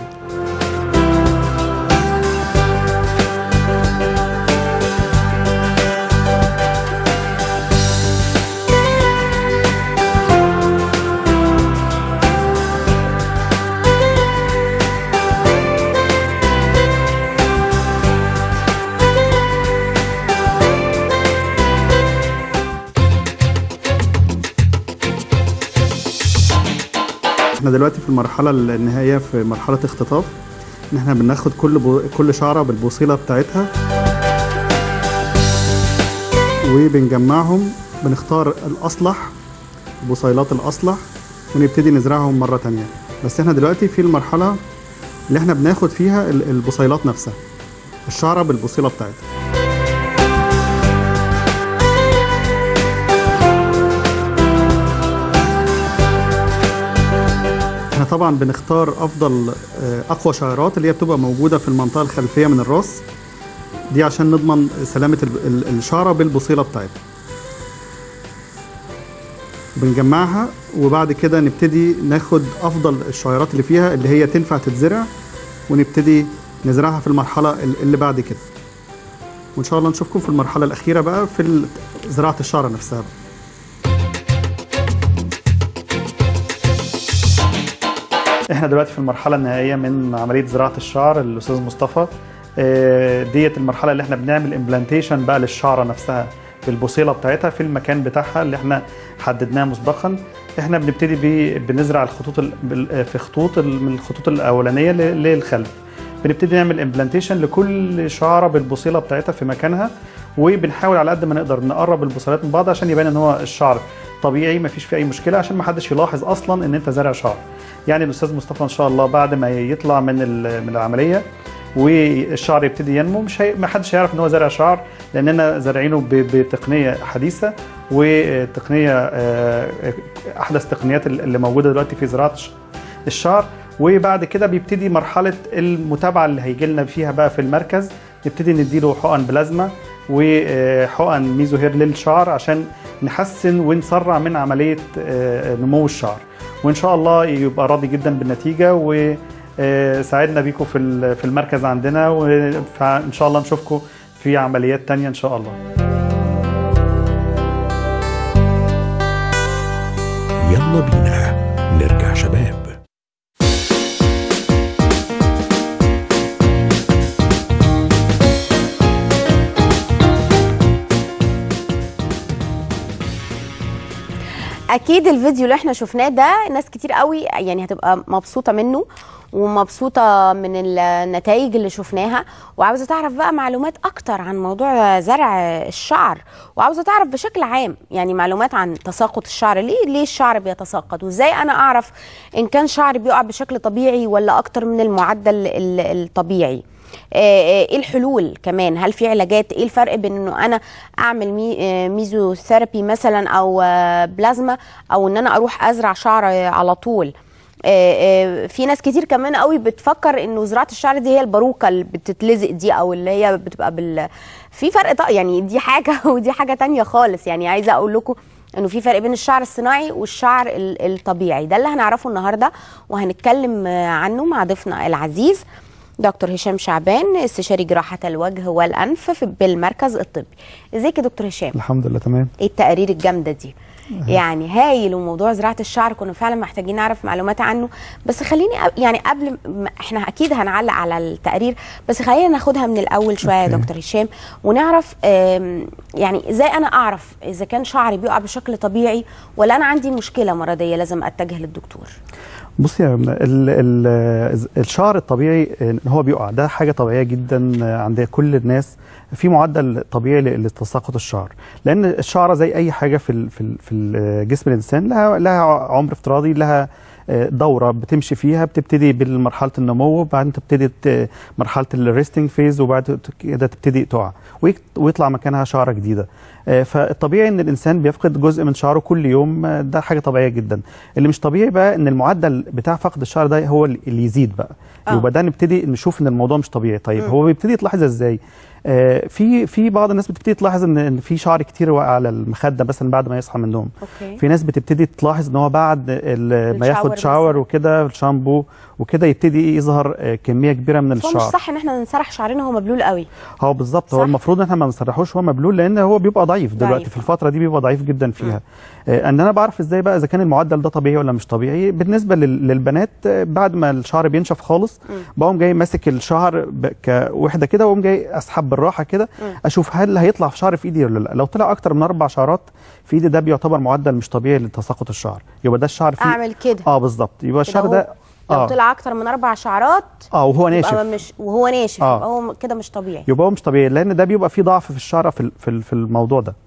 احنا دلوقتي في المرحله النهائيه في مرحله اختطاف ان احنا بناخد كل بو... كل شعره بالبوصيله بتاعتها وبنجمعهم بنختار الاصلح البصيلات الاصلح ونبتدي نزرعهم مره تانية بس احنا دلوقتي في المرحله اللي احنا بناخد فيها ال- البصيلات نفسها الشعره بالبصيله بتاعتها احنا طبعا بنختار افضل آه، اقوى شعيرات اللي هي بتبقى موجوده في المنطقه الخلفيه من الراس دي عشان نضمن سلامه ال- ال- الشعره بالبصيله بتاعتها بنجمعها وبعد كده نبتدي ناخد افضل الشعيرات اللي فيها اللي هي تنفع تتزرع ونبتدي نزرعها في المرحله ال- اللي بعد كده وان شاء الله نشوفكم في المرحله الاخيره بقى في ال- زراعه الشعره نفسها بقى. احنا دلوقتي في المرحله النهائيه من عمليه زراعه الشعر الاستاذ مصطفى آه، ديت المرحله اللي احنا بنعمل امبلانتيشن بقى للشعره نفسها بالبصيله بتاعتها في المكان بتاعها اللي احنا حددناه مسبقا احنا بنبتدي بي بنزرع الخطوط ال- بال- في خطوط ال- من الخطوط الاولانيه ل- للخلف بنبتدي نعمل امبلانتيشن لكل شعره بالبصيله بتاعتها في مكانها وبنحاول على قد ما نقدر نقرب البصيلات من بعض عشان يبان ان هو الشعر طبيعي ما فيش فيه اي مشكله عشان ما حدش يلاحظ اصلا ان انت زارع شعر يعني الاستاذ مصطفى ان شاء الله بعد ما يطلع من ال- من العمليه والشعر يبتدي ينمو مش هي... ما حدش هيعرف ان هو زارع شعر لاننا زارعينه ب... بتقنيه حديثه وتقنيه آه، احدث تقنيات اللي موجوده دلوقتي في زراعه الش- الشعر وبعد كده بيبتدي مرحله المتابعه اللي هيجي لنا فيها بقى في المركز نبتدي نديله حقن بلازما وحقن ميزوهير للشعر عشان نحسن ونسرع من عمليه آه، نمو الشعر وان شاء الله يبقى راضي جدا بالنتيجه وساعدنا بيكم في ال- في المركز عندنا وان شاء الله نشوفكم في عمليات تانية ان شاء الله يلا بينا نرجع شباب اكيد الفيديو اللي احنا شفناه ده ناس كتير قوي يعني هتبقى مبسوطه منه ومبسوطه من النتائج اللي شفناها وعاوزه تعرف بقى معلومات اكتر عن موضوع زرع الشعر وعاوزه تعرف بشكل عام يعني معلومات عن تساقط الشعر ليه ليه الشعر بيتساقط وازاي انا اعرف ان كان شعري بيقع بشكل طبيعي ولا اكتر من المعدل ال- الطبيعي آه، آه، ايه الحلول كمان هل في علاجات ايه الفرق بين انه انا اعمل مي آه، ميزوثيرابي مثلا او آه، بلازما او ان انا اروح ازرع شعر آه، على طول آه، آه، في ناس كتير كمان قوي بتفكر انه زراعه الشعر دي هي الباروكه اللي بتتلزق دي او اللي هي بتبقى بال في فرق طبعا يعني دي حاجه ودي حاجه تانية خالص يعني عايزه اقول لكم انه في فرق بين الشعر الصناعي والشعر ال- الطبيعي ده اللي هنعرفه النهارده وهنتكلم آه، عنه مع ضيفنا العزيز دكتور هشام شعبان استشاري جراحة الوجه والأنف في بالمركز الطبي ازيك يا دكتور هشام الحمد لله تمام ايه التقارير الجامدة دي يعني هايل وموضوع زراعة الشعر كنا فعلا محتاجين نعرف معلومات عنه بس خليني أ- يعني قبل ما احنا اكيد هنعلق على التقرير بس خلينا ناخدها من الاول شوية يا أوكي. دكتور هشام ونعرف آم، يعني ازاي انا اعرف اذا كان شعري بيقع بشكل طبيعي ولا انا عندي مشكلة مرضية لازم اتجه للدكتور بصي يا منى، ال ال الشعر الطبيعي ان هو بيقع ده حاجه طبيعيه جدا عند كل الناس في معدل طبيعي ل- لتساقط الشعر لان الشعره زي اي حاجه في ال في ال في ال- جسم الانسان لها لها عمر افتراضي لها آه، دوره بتمشي فيها بتبتدي بمرحله النمو وبعدين تبتدي ت- مرحله الريستنج فيز وبعد كده تبتدي تقع ويك- ويطلع مكانها شعره جديده آه، فالطبيعي ان الانسان بيفقد جزء من شعره كل يوم آه، ده حاجه طبيعيه جدا اللي مش طبيعي بقى ان المعدل بتاع فقد الشعر ده هو اللي يزيد بقى آه. يبقى ده نبتدي نشوف ان الموضوع مش طبيعي طيب هو بيبتدي يتلاحظ ازاي آه، في في بعض الناس بتبتدي تلاحظ ان ان في شعر كتير واقع على المخده مثلا بعد ما يصحى من النوم اوكي في ناس بتبتدي تلاحظ ان هو بعد ال- ما ياخد الشاور شاور مثلاً. وكده الشامبو وكده يبتدي يظهر آه، كميه كبيره من بس هو مش الشعر صح ان احنا نسرح شعرنا هو مبلول قوي هو بالظبط صح. هو المفروض ان احنا ما نسرحوش هو مبلول لان هو بيبقى ضعيف دلوقتي ضعيف. في الفتره دي بيبقى ضعيف جدا فيها آه ان انا بعرف ازاي بقى اذا كان المعدل ده طبيعي ولا مش طبيعي بالنسبه لل- للبنات آه بعد ما الشعر بينشف خالص بقوم جاي ماسك الشعر ب- كوحده كده واقوم جاي اسحب بالراحه كده اشوف هل هيطلع في شعر في ايدي ولا لا لو طلع اكتر من اربع شعرات في ايدي ده بيعتبر معدل مش طبيعي لتساقط الشعر يبقى ده الشعر فيه اعمل كده اه بالظبط يبقى الشعر هو ده لو اه طلع اكتر من اربع شعرات اه وهو ناشف يبقى مش وهو ناشف آه. يبقى هو كده مش طبيعي يبقى هو مش طبيعي لان ده بيبقى فيه ضعف في الشعر في ال- في ال- في الموضوع ده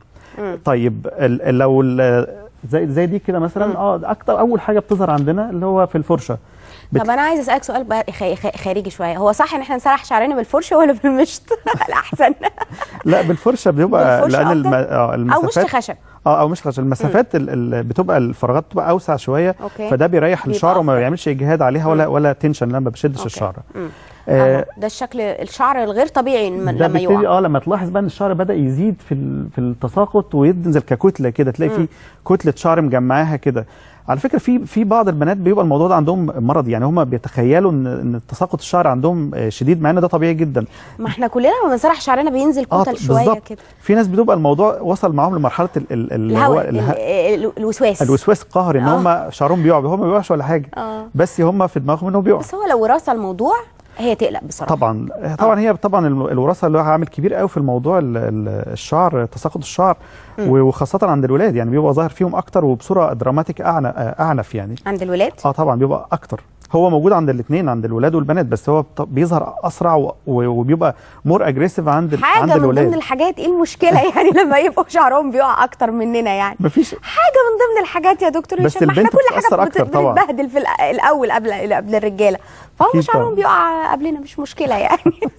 طيب ال- ال- لو ال- زي زي دي كده مثلا اه اكتر اول حاجه بتظهر عندنا اللي هو في الفرشه بت- طب انا عايز اسالك سؤال بقى خ- خ- خارجي شويه هو صح ان احنا نسرح شعرنا بالفرشه ولا بالمشط الاحسن لا بالفرشه بيبقى بالفرشة لان الم... أفضل؟ آه او المسافات مشط خشب اه او مش خشب المسافات ال... ال... بتبقى الفراغات بتبقى اوسع شويه أوكي. فده بيريح بيبقى الشعر وما أفضل. بيعملش اجهاد عليها ولا ولا تنشن لما بشدش أوكي. الشعر مم. آه أهو، ده الشكل الشعر الغير طبيعي لما ده لما بيبتدي يقع اه لما تلاحظ بقى ان الشعر بدا يزيد في ال- في التساقط وينزل ككتله كده تلاقي في كتله شعر مجمعاها كده على فكره في في بعض البنات بيبقى الموضوع ده عندهم مرض يعني هم بيتخيلوا ان ان تساقط الشعر عندهم آه، شديد مع ان ده طبيعي جدا ما احنا كلنا لما بنسرح شعرنا بينزل اه كتل شويه بالظبط كده في ناس بتبقى الموضوع وصل معاهم لمرحله ال- ال- اللي هو الهواء ال- اله- ال- الوسواس الوسواس القهري ان آه. هم شعرهم بيقع هو ما بيقعش ولا حاجه اه بس هم في دماغهم انه بيقع بس هو لو وراثه الموضوع هي تقلق بصراحه طبعا طبعا هي طبعا الم- الوراثه اللي هو عامل كبير قوي في الموضوع ال- ال- الشعر تساقط الشعر وخاصه عند الولاد يعني بيبقى ظاهر فيهم اكتر وبصوره دراماتيك أعنى اعنف يعني عند الولاد اه طبعا بيبقى اكتر هو موجود عند الاثنين عند الولاد والبنات بس هو بت- بيظهر اسرع و- و- وبيبقى مور اجريسيف عند ال- حاجه عند من ضمن الولاد الحاجات ايه المشكله يعني لما يبقوا شعرهم بيقع اكتر مننا يعني مفيش حاجه من ضمن الحاجات يا دكتور بس هشام ما احنا البنت كل بتتأثر حاجه بت- أكتر طبعا. بنتبهدل في الأ- الاول قبل قبل الرجاله فهم أكيد شعرهم طبعا. بيقع قبلنا مش مشكله يعني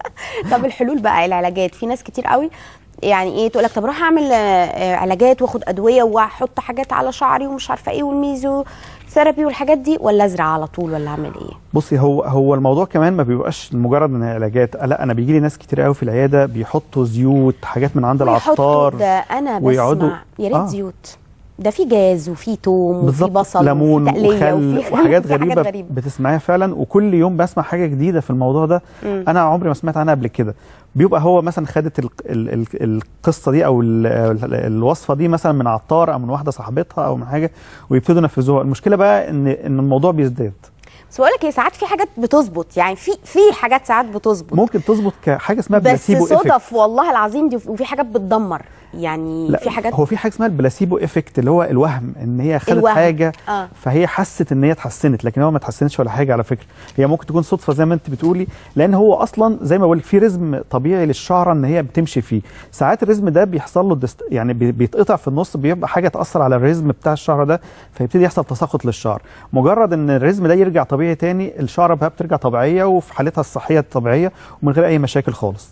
طب الحلول بقى العلاجات في ناس كتير قوي يعني ايه تقول لك طب روح اعمل آه، آه، علاجات واخد ادويه واحط حاجات على شعري ومش عارفه ايه والميزو ثيرابي والحاجات دي ولا ازرع على طول ولا اعمل ايه بصي هو هو الموضوع كمان ما بيبقاش مجرد من علاجات لا انا بيجي لي ناس كتير قوي في العياده بيحطوا زيوت حاجات من عند ويحطوا العطار ده انا ويقعدوا- بسمع يا ريت آه. زيوت ده في جاز وفي توم وفي بالظبط بصل ليمون وفي تقليه وخل وفي وحاجات في غريبه, غريبه بتسمعيها فعلا وكل يوم بسمع حاجه جديده في الموضوع ده مم. انا عمري ما سمعت عنها قبل كده بيبقى هو مثلا خدت ال ال ال القصه دي او ال ال الوصفه دي مثلا من عطار او من واحده صاحبتها او من حاجه ويبتدوا ينفذوها المشكله بقى ان ان الموضوع بيزداد بس بقول لك هي ساعات في حاجات بتظبط يعني في في حاجات ساعات بتظبط ممكن تظبط كحاجه اسمها بس بلاسيبو إفكت. صدف والله العظيم دي وفي حاجات بتدمر يعني لا في حاجات هو في حاجه اسمها البلاسيبو افكت اللي هو الوهم ان هي خدت الوهم. حاجه آه. فهي حست ان هي اتحسنت لكن هو ما اتحسنتش ولا حاجه على فكره هي ممكن تكون صدفه زي ما انت بتقولي لان هو اصلا زي ما بقول لك في رزم طبيعي للشعره ان هي بتمشي فيه ساعات الرزم ده بيحصل له دست يعني بي- بيتقطع في النص بيبقى حاجه تاثر على الرزم بتاع الشعره ده فيبتدي يحصل تساقط للشعر مجرد ان الرزم ده يرجع طبيعي تاني الشعره بقى بترجع طبيعيه وفي حالتها الصحيه الطبيعيه ومن غير اي مشاكل خالص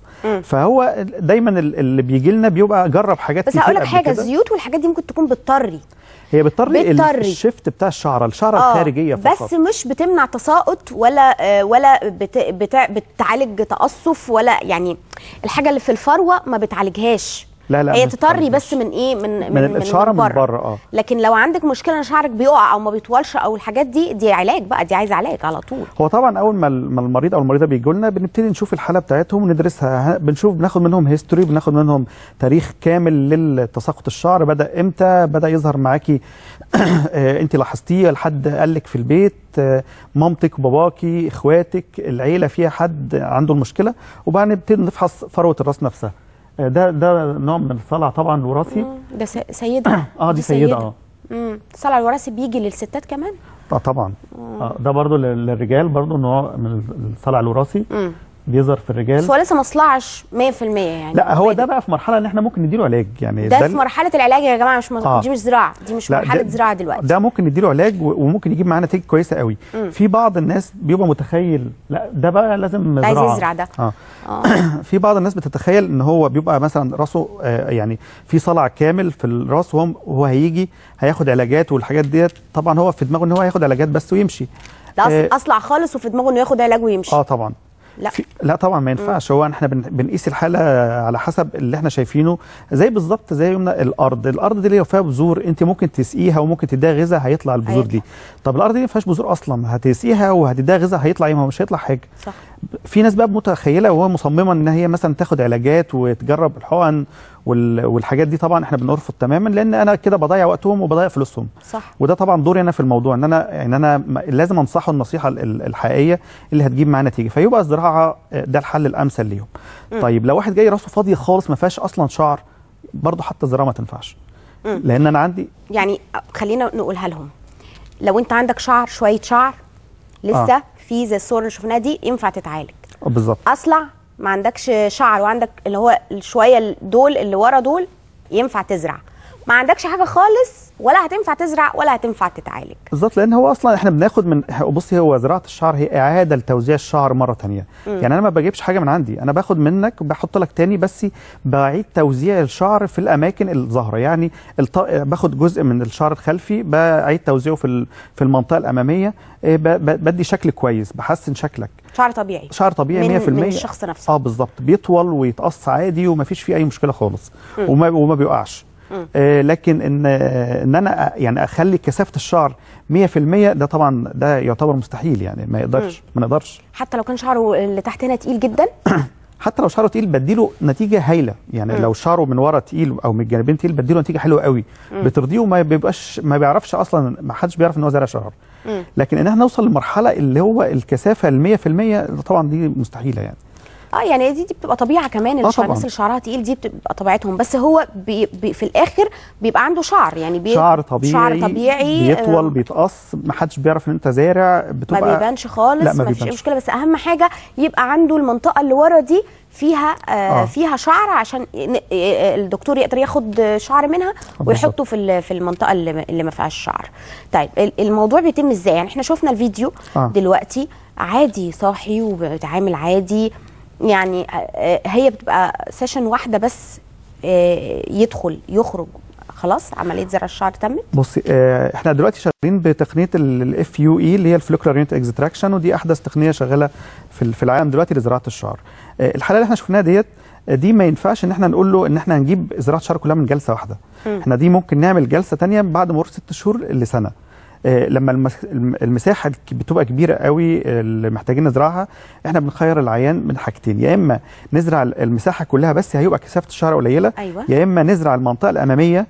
فهو دايما ال- اللي بيجي لنا بيبقى جرب حاجات بس كتير هقول لك قبل حاجه كده. الزيوت والحاجات دي ممكن تكون بتطري هي بتطري ال- بتطري. الشيفت بتاع الشعره الشعره آه، الخارجيه فقط بس مش بتمنع تساقط ولا آه، ولا بت بت بتعالج تقصف ولا يعني الحاجه اللي في الفروه ما بتعالجهاش لا لا هي ما تطري بتعالجهاش. بس من ايه من من الشعره من بره اه لكن لو عندك مشكله ان شعرك بيقع او ما بيطولش او الحاجات دي دي علاج بقى دي عايزه علاج على طول هو طبعا اول ما ال- ما المريض او المريضه بيجوا لنا بنبتدي نشوف الحاله بتاعتهم وندرسها ه- بنشوف بناخد منهم هيستوري بناخد منهم تاريخ كامل للتساقط الشعر بدا امتى بدا يظهر معاكي آه، انت لاحظتيه لحد قال لك في البيت آه، مامتك وباباكي اخواتك العيله فيها حد عنده المشكله وبعدين نبتدي نفحص فروه الراس نفسها آه، ده ده نوع من الصلع طبعا الوراثي ده س- سيده اه دي سيده اه امم الصلع الوراثي بيجي للستات كمان اه طبعا آه ده برضو لل- للرجال برضو نوع من الصلع الوراثي امم بيظهر في الرجال بس هو لسه ما صلعش 100% يعني لا هو ده بقى في مرحله ان احنا ممكن نديله علاج يعني ده في ال- مرحله العلاج يا جماعه مش مز... آه. دي مش زراعه دي مش لا، مرحله ده- زراعه دلوقتي ده ممكن نديله علاج و- وممكن يجيب معانا نتيجه كويسه قوي مم. في بعض الناس بيبقى متخيل لا ده بقى لازم ده عايز زراعه يزرع ده. اه اه في بعض الناس بتتخيل ان هو بيبقى مثلا راسه آه يعني في صلع كامل في الراس وهو وهو هيجي هياخد علاجات والحاجات ديت طبعا هو في دماغه ان هو هياخد علاجات بس ويمشي ده آه، أصل اصلع خالص وفي دماغه انه ياخد علاج ويمشي اه طبعا لا. في لا طبعا ما ينفعش هو احنا بن- بنقيس الحاله على حسب اللي احنا شايفينه زي بالظبط زي يومنا الارض الارض دي لو فيها بذور انت ممكن تسقيها وممكن تديها غذاء هيطلع البذور دي طب الارض دي ما فيهاش بذور اصلا هتسقيها وهتديها غذاء هيطلع ايه ما هو مش هيطلع حاجه صح في ناس بقى متخيله وهو مصممه ان هي مثلا تاخد علاجات وتجرب الحقن وال- والحاجات دي طبعا احنا بنرفض تماما لان انا كده بضيع وقتهم وبضيع فلوسهم صح وده طبعا دوري انا في الموضوع ان انا ان انا م- لازم انصحه النصيحه ال- ال- الحقيقيه اللي هتجيب معاه نتيجه فيبقى الزراعه آه، ده الحل الامثل ليهم مم. طيب لو واحد جاي راسه فاضيه خالص ما فيهاش اصلا شعر برضه حتى الزراعه ما تنفعش مم. لان انا عندي يعني خلينا نقولها لهم لو انت عندك شعر شويه شعر لسه آه. في زي الصور اللي شفناها دي ينفع تتعالج آه، بالظبط اصلع ما عندكش شعر وعندك اللي هو شويه دول اللي ورا دول ينفع تزرع ما عندكش حاجه خالص ولا هتنفع تزرع ولا هتنفع تتعالج بالظبط لان هو اصلا احنا بناخد من بصي هو زراعه الشعر هي اعاده لتوزيع الشعر مره تانية مم. يعني انا ما بجيبش حاجه من عندي انا باخد منك وبحط لك تاني بس بعيد توزيع الشعر في الاماكن الظاهره يعني الط... باخد جزء من الشعر الخلفي بعيد توزيعه في ال- في المنطقه الاماميه إيه، ب... ب... بدي شكل كويس بحسن شكلك شعر طبيعي شعر طبيعي من- 100% من الشخص نفسه. اه بالظبط بيطول ويتقص عادي ومفيش فيه اي مشكله خالص مم. وما وما بيقعش مم. آه لكن ان آه ان انا أ- يعني اخلي كثافه الشعر 100% ده طبعا ده يعتبر مستحيل يعني ما يقدرش ما نقدرش حتى لو كان شعره اللي تحت هنا تقيل جدا حتى لو شعره تقيل بديله نتيجه هايله يعني مم. لو شعره من ورا تقيل او من الجانبين تقيل بديله نتيجه حلوه قوي مم. بترضيه وما بيبقاش ما بيعرفش اصلا ما حدش بيعرف ان هو زارع شعر مم. لكن ان احنا نوصل لمرحله اللي هو الكثافه ال 100% طبعا دي مستحيله يعني اه يعني دي دي بتبقى طبيعه كمان آه الشعر طبعاً. الناس اللي شعرها تقيل دي بتبقى طبيعتهم بس هو بي بي في الاخر بيبقى عنده شعر يعني بي شعر طبيعي شعر طبيعي بيطول آه، بيتقص ما حدش بيعرف ان انت زارع ما بتبقى بيبانش خالص لا ما ما فيش أي بيبانش مشكله بس اهم حاجه يبقى عنده المنطقه اللي ورا دي فيها آه آه. فيها شعر عشان ن- آه، الدكتور يقدر ياخد شعر منها ويحطه في ال- في المنطقه اللي ما- اللي ما فيهاش شعر طيب ال- الموضوع بيتم ازاي يعني احنا شفنا الفيديو آه. دلوقتي عادي صاحي وبيتعامل عادي يعني آه، آه، هي بتبقى سيشن واحده بس آه، يدخل يخرج خلاص عمليه زرع الشعر تمت بصي آه احنا دلوقتي شغالين بتقنيه الاف يو اي اللي هي الفلوكولار يونت اكستراكشن ودي احدث تقنيه شغاله في ال- في العالم دلوقتي لزراعه الشعر آه الحاله اللي احنا شفناها ديت آه، دي ما ينفعش ان احنا نقول له ان احنا هنجيب زراعه الشعر كلها من جلسه واحده مم. احنا دي ممكن نعمل جلسه تانية بعد مرور ست شهور لسنه آه، لما المس- الم- المساحه الك- بتبقى كبيره قوي آه، اللي محتاجين نزرعها احنا بنخير العيان من حاجتين يا اما نزرع ال- المساحه كلها بس هيبقى كثافه الشعر قليله أيوة. يا اما نزرع المنطقه الاماميه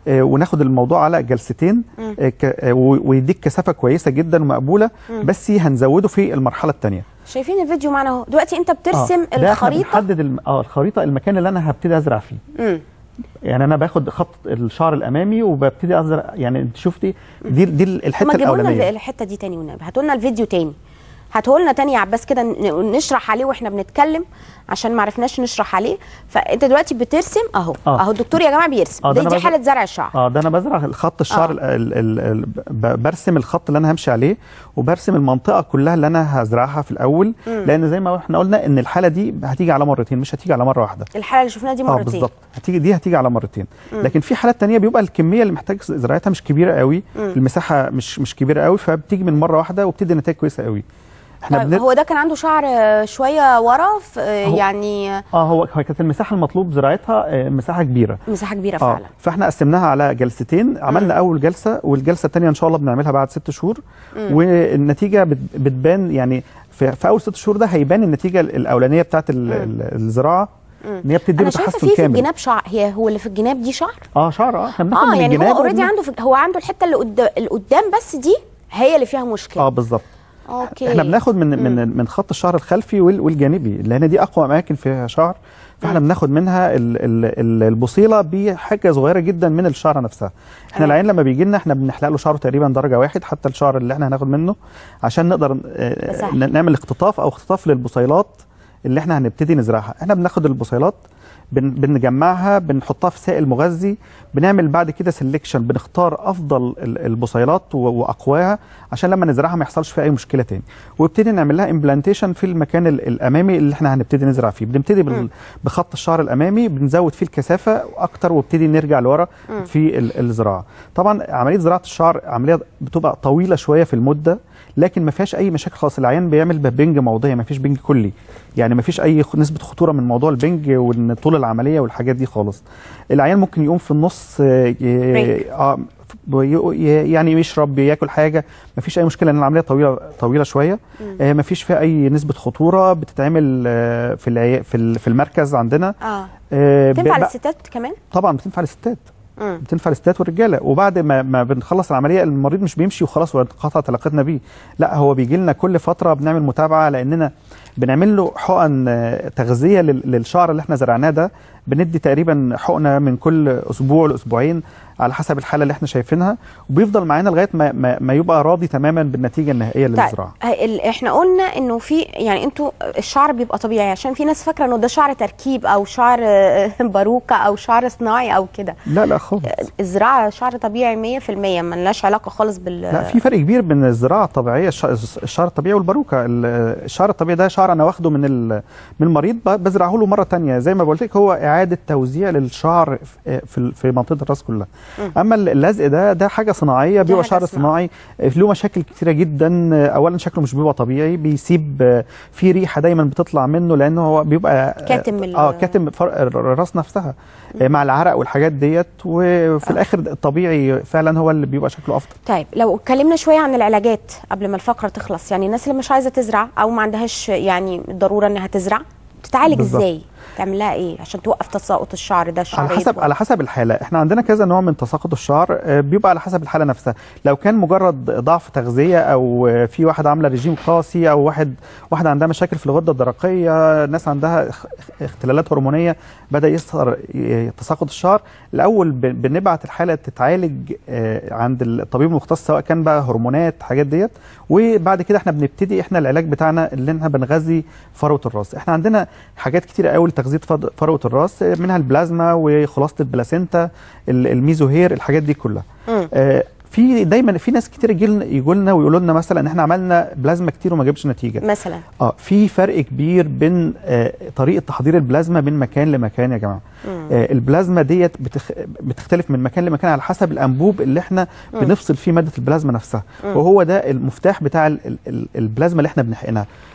آه، وناخد الموضوع على جلستين مم. آه، ك- آه، و- ويديك كثافه كويسه جدا ومقبوله مم. بس هنزوده في المرحله الثانيه شايفين الفيديو معنا اهو دلوقتي انت بترسم الخريطه بنحدد الم... اه الخريطه المكان اللي انا هبتدي ازرع فيه مم. يعني انا باخد خط الشعر الامامي وببتدي ازرع يعني انت شفتي دي دي ما الحته تجيبوا لنا الاولانيه الحته دي تاني والنبي هاتوا لنا الفيديو تاني هاتوا لنا تاني يا عباس كده ن- نشرح عليه واحنا بنتكلم عشان ما عرفناش نشرح عليه فانت دلوقتي بترسم اهو آه. اهو الدكتور يا جماعه بيرسم آه، ده دي, أنا دي بزرع- حاله زرع الشعر اه ده انا بزرع الخط الشعر آه. ال ال ال ب- برسم الخط اللي انا همشي عليه وبرسم المنطقه كلها اللي انا هزرعها في الاول مم. لان زي ما احنا قلنا ان الحاله دي هتيجي على مرتين مش هتيجي على مره واحده الحاله اللي شفناها دي اه مرتين بالظبط هتيجي دي هتيجي على مرتين مم. لكن في حالات تانية بيبقى الكميه اللي محتاج زراعتها مش كبيره قوي مم. المساحه مش مش كبيره قوي فبتيجي من مره واحده وبتدي نتائج كويسه قوي احنا طيب بن... هو ده كان عنده شعر آه، شويه ورا ف- آه، هو- يعني آه، اه هو هو كانت المساحه المطلوب زراعتها آه، مساحه كبيره مساحه كبيره اه فعلا فاحنا قسمناها على جلستين عملنا اول جلسه والجلسه الثانيه ان شاء الله بنعملها بعد ست شهور مم. والنتيجه بت- بتبان يعني في, في اول ست شهور ده هيبان النتيجه الاولانيه بتاعت ال- ال- الزراعه مم. ان هي بتدي له انا شايفه تحسن في في كامل الجناب شعر هي هو اللي في الجناب دي شعر اه شعر اه احنا بناخد اه من يعني الجناب هو اوريدي وبن- عنده في هو عنده الحته اللي قدام اللي قدام بس دي هي اللي فيها مشكله اه بالظبط اوكي احنا بناخد من من من خط الشعر الخلفي وال- والجانبي لان دي اقوى اماكن فيها شعر فاحنا بناخد منها ال- ال- ال- البصيله بحاجه صغيره جدا من الشعره نفسها احنا تمام. العين لما بيجي لنا احنا بنحلق له شعره تقريبا درجه واحد حتى الشعر اللي احنا هناخد منه عشان نقدر آه، ده سهل. ن- نعمل اختطاف او اختطاف للبصيلات اللي احنا هنبتدي نزرعها احنا بناخد البصيلات بن بنجمعها بنحطها في سائل مغذي بنعمل بعد كده سelection بنختار افضل ال- البصيلات و- واقواها عشان لما نزرعها ما يحصلش فيها اي مشكله تاني وابتدي نعمل لها امبلانتيشن في المكان ال- الامامي اللي احنا هنبتدي نزرع فيه بنبتدي بال- مم. بخط الشعر الامامي بنزود فيه الكثافه اكتر وابتدي نرجع لورا مم. في ال- الزراعه طبعا عمليه زراعه الشعر عمليه بتبقى طويله شويه في المده لكن ما فيهاش اي مشاكل خالص العيان بيعمل بنج موضعي ما فيش بنج كلي يعني ما فيش اي خ- نسبه خطوره من موضوع البنج وان طول العمليه والحاجات دي خالص العيان ممكن يقوم في النص آه، ي- Break. اه بي- ي- يعني يشرب ياكل حاجه ما فيش اي مشكله لان العمليه طويله طويله شويه آه ما فيش فيها اي نسبه خطوره بتتعمل آه في العي... في ال- في المركز عندنا اه آه ب- تنفع ب- للستات كمان طبعا بتنفع للستات مم. بتنفع للستات والرجاله وبعد ما ما بنخلص العمليه المريض مش بيمشي وخلاص وانقطعت علاقتنا بيه لا هو بيجي لنا كل فتره بنعمل متابعه لاننا بنعمل له حقن آه، تغذيه لل- للشعر اللي احنا زرعناه ده بندي تقريبا حقنه من كل اسبوع لاسبوعين على حسب الحاله اللي احنا شايفينها وبيفضل معانا لغايه ما, ما, ما يبقى راضي تماما بالنتيجه النهائيه طيب للزراعه ه- ال- احنا قلنا انه في يعني انتوا الشعر بيبقى طبيعي عشان في ناس فاكره انه ده شعر تركيب او شعر آه، باروكه او شعر صناعي او كده لا لا خالص الزراعه شعر طبيعي 100% ملناش علاقه خالص بال لا في فرق كبير بين الزراعه الطبيعيه الش- الشعر الطبيعي والباروكه ال- الشعر الطبيعي ده شعر انا واخده من ال- من المريض ب- بزرعه له مره تانية زي ما قلت لك هو اعاده توزيع للشعر في في- في منطقه الراس كلها اما اللزق ده ده حاجه صناعيه بيبقى حاجة شعر صناعي. صناعي له مشاكل كتيره جدا اولا شكله مش بيبقى طبيعي بيسيب في ريحه دايما بتطلع منه لانه هو بيبقى كاتم ال- اه كاتم فر- الراس نفسها مع العرق والحاجات ديت وفي الاخر الطبيعي فعلا هو اللي بيبقى شكله افضل طيب لو اتكلمنا شويه عن العلاجات قبل ما الفقره تخلص يعني الناس اللي مش عايزه تزرع او ما عندهاش يعني الضروره انها تزرع تتعالج بالظبط. ازاي تعمل لها ايه عشان توقف تساقط الشعر ده الشعر على حسب يطول؟ على حسب الحاله احنا عندنا كذا نوع من تساقط الشعر آه، بيبقى على حسب الحاله نفسها لو كان مجرد ضعف تغذيه او آه، في واحد عامله رجيم قاسي او واحد واحد عندها مشاكل في الغده الدرقيه ناس عندها اخ- اختلالات هرمونيه بدا يظهر آه، تساقط الشعر الاول ب- بنبعت الحاله تتعالج آه، عند الطبيب المختص سواء كان بقى هرمونات حاجات ديت وبعد كده احنا بنبتدي احنا العلاج بتاعنا اللي احنا بنغذي فروه الراس احنا عندنا حاجات كتيره قوي لتغذيه فض- فروه الراس آه، منها البلازما وخلاصه البلاسينتا ال- الميزوهير الحاجات دي كلها مم. آه، في دايما في ناس كتير يجوا لنا ويقولوا لنا مثلا ان احنا عملنا بلازما كتير وما جابش نتيجه مثلا اه في فرق كبير بين آه طريقه تحضير البلازما من مكان لمكان يا جماعه مم. آه البلازما ديت بتخ... بتختلف من مكان لمكان على حسب الانبوب اللي احنا مم. بنفصل فيه ماده البلازما نفسها مم. وهو ده المفتاح بتاع ال... ال... ال- البلازما اللي احنا بنحقنها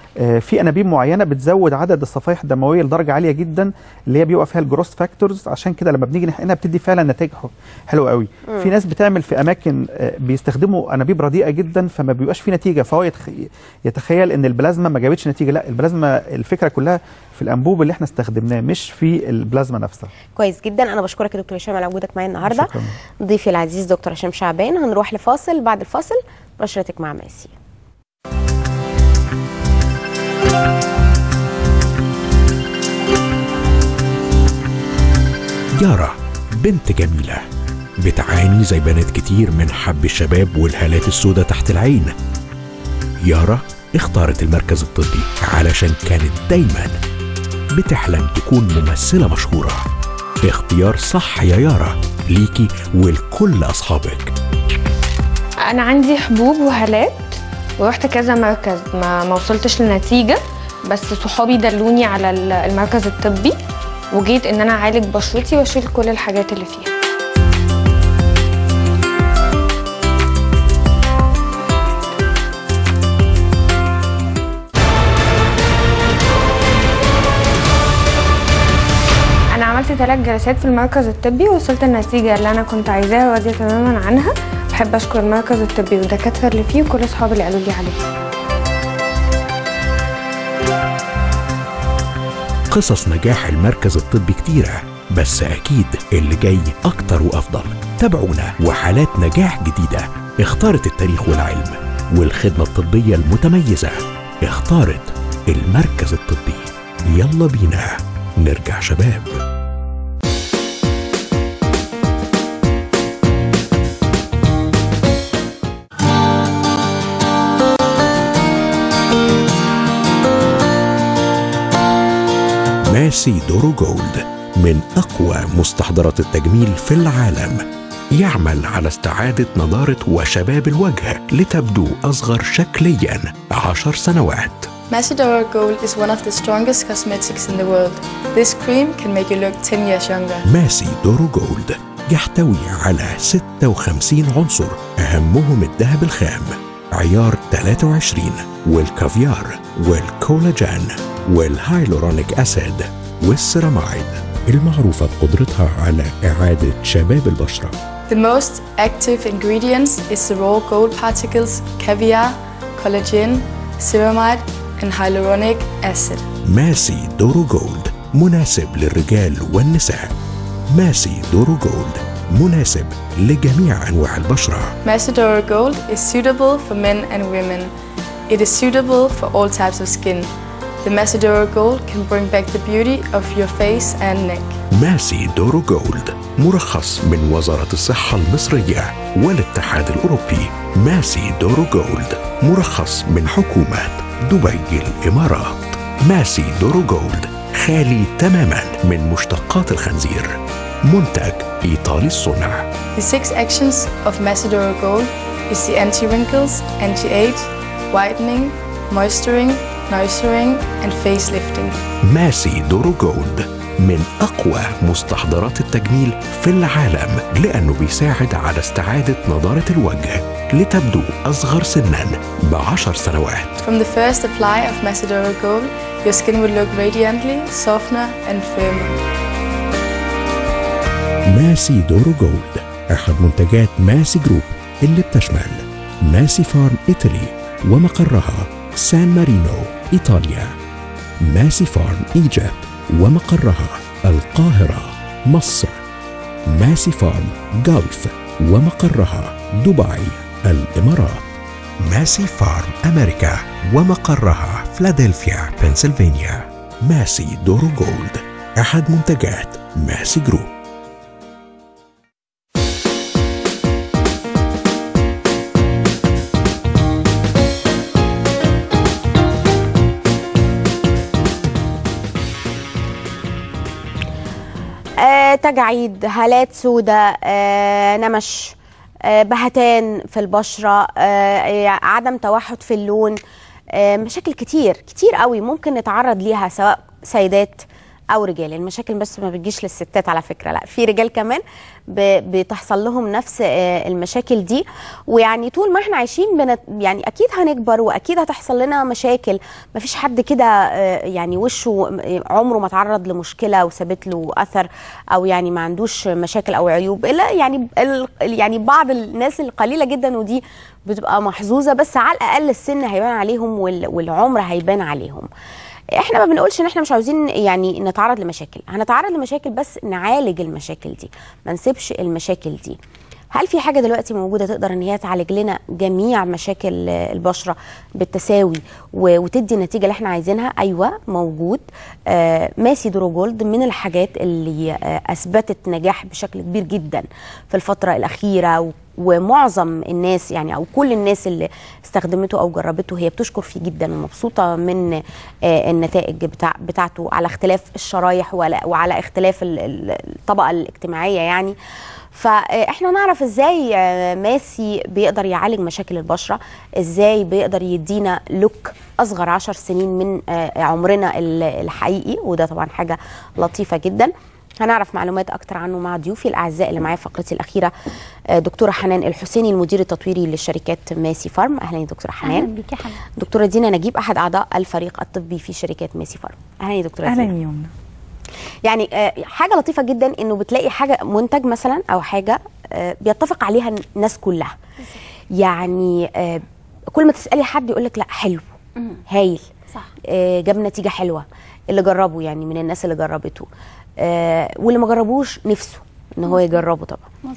آه، في انابيب معينه بتزود عدد الصفائح الدمويه لدرجه عاليه جدا اللي هي بيبقى فيها الجروس فاكتورز عشان كده لما بنيجي نحقنها بتدي فعلا نتائج ح- حلوه قوي مم. في ناس بتعمل في اماكن آه، بيستخدموا انابيب رديئه جدا فما بيبقاش في نتيجه فهو يتخ... يتخيل ان البلازما ما جابتش نتيجه لا البلازما الفكره كلها في الانبوب اللي احنا استخدمناه مش في البلازما نفسها كويس جدا انا بشكرك يا دكتور هشام على وجودك معايا النهارده شكراً. ضيفي العزيز دكتور هشام شعبان هنروح لفاصل بعد الفاصل بشرتك مع ماسي يارا بنت جميلة بتعاني زي بنات كتير من حب الشباب والهالات السوداء تحت العين يارا اختارت المركز الطبي علشان كانت دايما بتحلم تكون ممثلة مشهورة اختيار صح يا يارا ليكي ولكل أصحابك انا عندي حبوب وهالات ورحت كذا مركز ما ما وصلتش لنتيجه بس صحابي دلوني على ال- المركز الطبي وجيت ان انا اعالج بشرتي واشيل كل الحاجات اللي فيها انا عملت ثلاث جلسات في المركز الطبي ووصلت النتيجه اللي انا كنت عايزاها وراضيه تماما عنها بحب اشكر المركز الطبي والدكاتره اللي فيه وكل اصحابي اللي قالوا لي عليه قصص نجاح المركز الطبي كتيرة بس أكيد اللي جاي أكتر وأفضل تابعونا وحالات نجاح جديدة اختارت التاريخ والعلم والخدمة الطبية المتميزة اختارت المركز الطبي يلا بينا نرجع شباب ماسي دورو جولد من أقوى مستحضرات التجميل في العالم يعمل على استعادة نضارة وشباب الوجه لتبدو أصغر شكليا عشر سنوات Macedora Gold is one of the strongest cosmetics in the world. This cream can make you look 10 years younger. ماسي دورو جولد يحتوي على 56 عنصر أهمهم الذهب الخام عيار 23 والكافيار والكولاجين والهايلورونيك أسيد والسيرامايد المعروفة بقدرتها على إعادة شباب البشرة The most active ingredients is the raw gold particles, caviar, collagen, ceramide, and hyaluronic acid. ماسي دورو جولد مناسب للرجال والنساء ماسي دورو جولد مناسب لجميع أنواع البشرة Macedora Gold is suitable for men and women. It is suitable for all types of skin. The Macedora Gold can bring back the beauty of your face and neck. ماسي دورو جولد مرخص من وزارة الصحة المصرية والاتحاد الأوروبي ماسي دورو جولد مرخص من حكومة دبي الإمارات ماسي دورو جولد خالي تماما من مشتقات الخنزير منتج إيطالي الصنع The six actions of Macedora Gold is the anti-wrinkles, anti-age, whitening, moisturing, nourishing, and facelifting. ماسي دورو جولد من أقوى مستحضرات التجميل في العالم لأنه بيساعد على استعادة نضارة الوجه لتبدو أصغر سنا بعشر سنوات From the first apply of Macedora Gold, your skin will look radiantly, softer, and firmer. ماسي دورو جولد أحد منتجات ماسي جروب اللي بتشمل ماسي فارم إيطالي ومقرها سان مارينو إيطاليا ماسي فارم إيجيبت ومقرها القاهرة مصر ماسي فارم جولف ومقرها دبي الإمارات ماسي فارم أمريكا ومقرها فلادلفيا بنسلفانيا ماسي دورو جولد أحد منتجات ماسي جروب آه، تجاعيد هالات سوداء آه، نمش آه، بهتان في البشرة آه، عدم توحد في اللون آه، مشاكل كتير كتير قوي ممكن نتعرض ليها سواء سيدات او رجال المشاكل بس ما بتجيش للستات على فكره لا في رجال كمان ب- بتحصل لهم نفس آه، المشاكل دي ويعني طول ما احنا عايشين بنت يعني اكيد هنكبر واكيد هتحصل لنا مشاكل ما فيش حد كده آه، يعني وشه م- عمره ما تعرض لمشكله وسابت له اثر او يعني ما عندوش مشاكل او عيوب الا يعني ال- يعني بعض الناس القليله جدا ودي بتبقى محظوظه بس على الاقل السن هيبان عليهم وال- والعمر هيبان عليهم احنا ما بنقولش ان احنا مش عاوزين يعني نتعرض لمشاكل هنتعرض لمشاكل بس نعالج المشاكل دي ما نسيبش المشاكل دي هل في حاجه دلوقتي موجوده تقدر ان هي تعالج لنا جميع مشاكل آه، البشره بالتساوي و- وتدي النتيجه اللي احنا عايزينها ايوه موجود آه ماسي دروجولد من الحاجات اللي آه اثبتت نجاح بشكل كبير جدا في الفتره الاخيره و ومعظم الناس يعني او كل الناس اللي استخدمته او جربته هي بتشكر فيه جدا ومبسوطه من آه، النتائج بتاع بتاعته على اختلاف الشرايح وعلى, وعلى اختلاف ال- ال- الطبقه الاجتماعيه يعني فاحنا نعرف ازاي آه، ماسي بيقدر يعالج مشاكل البشره ازاي بيقدر يدينا لوك اصغر عشر سنين من آه، عمرنا ال- الحقيقي وده طبعا حاجه لطيفه جدا هنعرف معلومات اكتر عنه مع ضيوفي الاعزاء اللي معايا في فقرتي الاخيره آه، دكتوره حنان الحسيني المدير التطويري لشركات ماسي فارم اهلا يا دكتوره حنان اهلا بيكي يا حنان دكتوره دينا نجيب احد اعضاء الفريق الطبي في شركات ماسي فارم اهلا يا دكتوره اهلا دينا. يا يمنى يعني آه، حاجه لطيفه جدا انه بتلاقي حاجه منتج مثلا او حاجه آه، بيتفق عليها الناس كلها يعني آه، كل ما تسالي حد يقول لك لا حلو هايل صح آه، جاب نتيجه حلوه اللي جربه يعني من الناس اللي جربته آه، واللي ما جربوش نفسه ان هو يجربه طبعا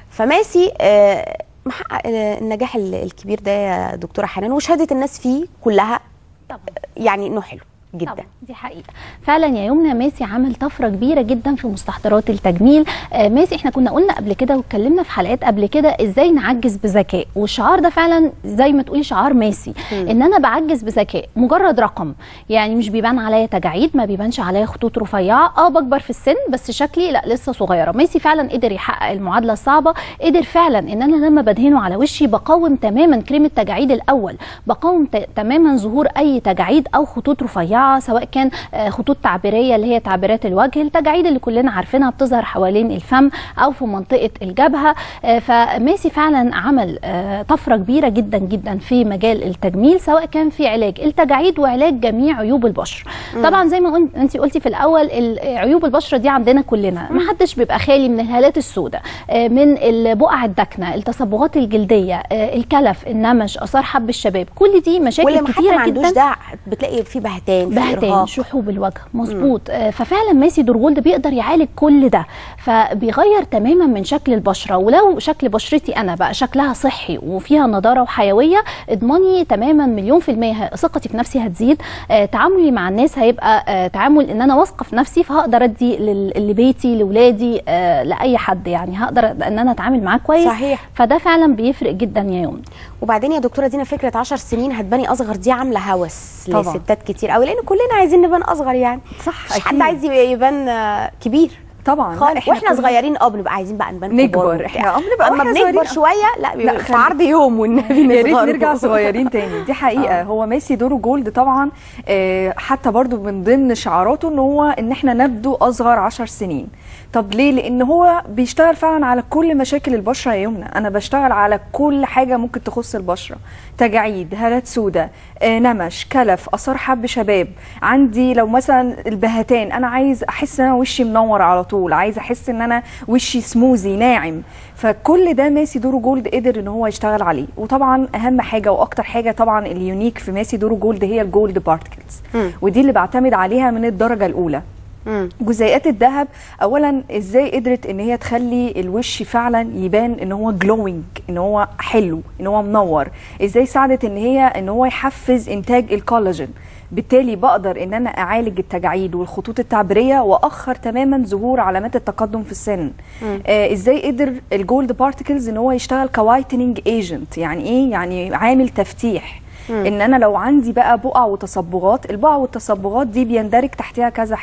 فماسي آه، محقق آه، النجاح ال- الكبير ده يا دكتوره حنان وشهاده الناس فيه كلها طبعا يعني انه حلو جدا طبعا دي حقيقه فعلا يا يمنى ماسي عمل طفره كبيره جدا في مستحضرات التجميل آه ماسي احنا كنا قلنا قبل كده واتكلمنا في حلقات قبل كده ازاي نعجز بذكاء والشعار ده فعلا زي ما تقولي شعار ماسي ان انا بعجز بذكاء مجرد رقم يعني مش بيبان عليا تجاعيد ما بيبانش عليا خطوط رفيعه اه بكبر في السن بس شكلي لا لسه صغيره ماسي فعلا قدر يحقق المعادله الصعبه قدر فعلا ان انا لما بدهنه على وشي بقاوم تماما كريم التجاعيد الاول بقاوم ت- تماما ظهور اي تجاعيد او خطوط رفيعه سواء كان آه، خطوط تعبيريه اللي هي تعبيرات الوجه التجاعيد اللي كلنا عارفينها بتظهر حوالين الفم او في منطقه الجبهه آه، فماسي فعلا عمل آه، طفره كبيره جدا جدا في مجال التجميل سواء كان في علاج التجاعيد وعلاج جميع عيوب البشره مم. طبعا زي ما قلت انت قلتي في الاول ال- عيوب البشره دي عندنا كلنا ما حدش بيبقى خالي من الهالات السوداء آه، من البقع الداكنه التصبغات الجلديه آه، الكلف النمش اثار حب الشباب كل دي مشاكل واللي حتى كتيره ما عندوش جدا ده بتلاقي فيه بهتان في بهتان إرهاق. شحوب الوجه مظبوط آه، ففعلا ماسي دورجولد بيقدر يعالج كل ده فبيغير تماما من شكل البشره ولو شكل بشرتي انا بقى شكلها صحي وفيها نضاره وحيويه اضمني تماما مليون في الميه ثقتي في نفسي هتزيد آه، تعاملي مع الناس هيبقى آه، تعامل ان انا واثقه في نفسي فهقدر ادي لل- لبيتي لاولادي آه، لاي حد يعني هقدر ان انا اتعامل معاه كويس صحيح. فده فعلا بيفرق جدا يا يوم وبعدين يا دكتوره دينا فكره 10 سنين هتباني اصغر دي عامله هوس طبعا. لستات كتير قوي لان كلنا عايزين نبان اصغر يعني صح مش حد أكيد. عايز يبان آه، كبير طبعا لا، خالص إحنا واحنا كلنا- صغيرين اه بنبقى عايزين بقى نبان نكبر. كبار وبتاع. إحنا آه بنبقى اما وإحنا بنكبر صغيرين. شويه لا, بيبقى في خلي- عرض يوم والنبي يا ريت نصغر. نرجع صغيرين تاني دي حقيقه هو ميسي دوره جولد طبعا آه، حتى برضو من ضمن شعاراته ان هو ان احنا نبدو اصغر عشر سنين طب ليه لان هو بيشتغل فعلا على كل مشاكل البشره يا يمنى انا بشتغل على كل حاجه ممكن تخص البشره تجاعيد هالات سوداء آه، نمش كلف اثار حب شباب عندي لو مثلا البهتان انا عايز احس ان انا وشي منور على طول عايز احس ان انا وشي سموزي ناعم فكل ده ماسي دورو جولد قدر ان هو يشتغل عليه وطبعا اهم حاجه واكتر حاجه طبعا اليونيك في ماسي دورو جولد هي الجولد بارتكلز ودي اللي بعتمد عليها من الدرجه الاولى جزيئات الذهب اولا ازاي قدرت ان هي تخلي الوش فعلا يبان ان هو جلوينج ان هو حلو ان هو منور ازاي ساعدت ان هي ان هو يحفز انتاج الكولاجين بالتالي بقدر ان انا اعالج التجاعيد والخطوط التعبيريه واخر تماما ظهور علامات التقدم في السن آه ازاي قدر الجولد بارتكلز ان هو يشتغل كوايتنينج ايجنت يعني ايه يعني عامل تفتيح مم. ان انا لو عندي بقى بقع وتصبغات البقع والتصبغات دي بيندرج تحتها كذا حاجه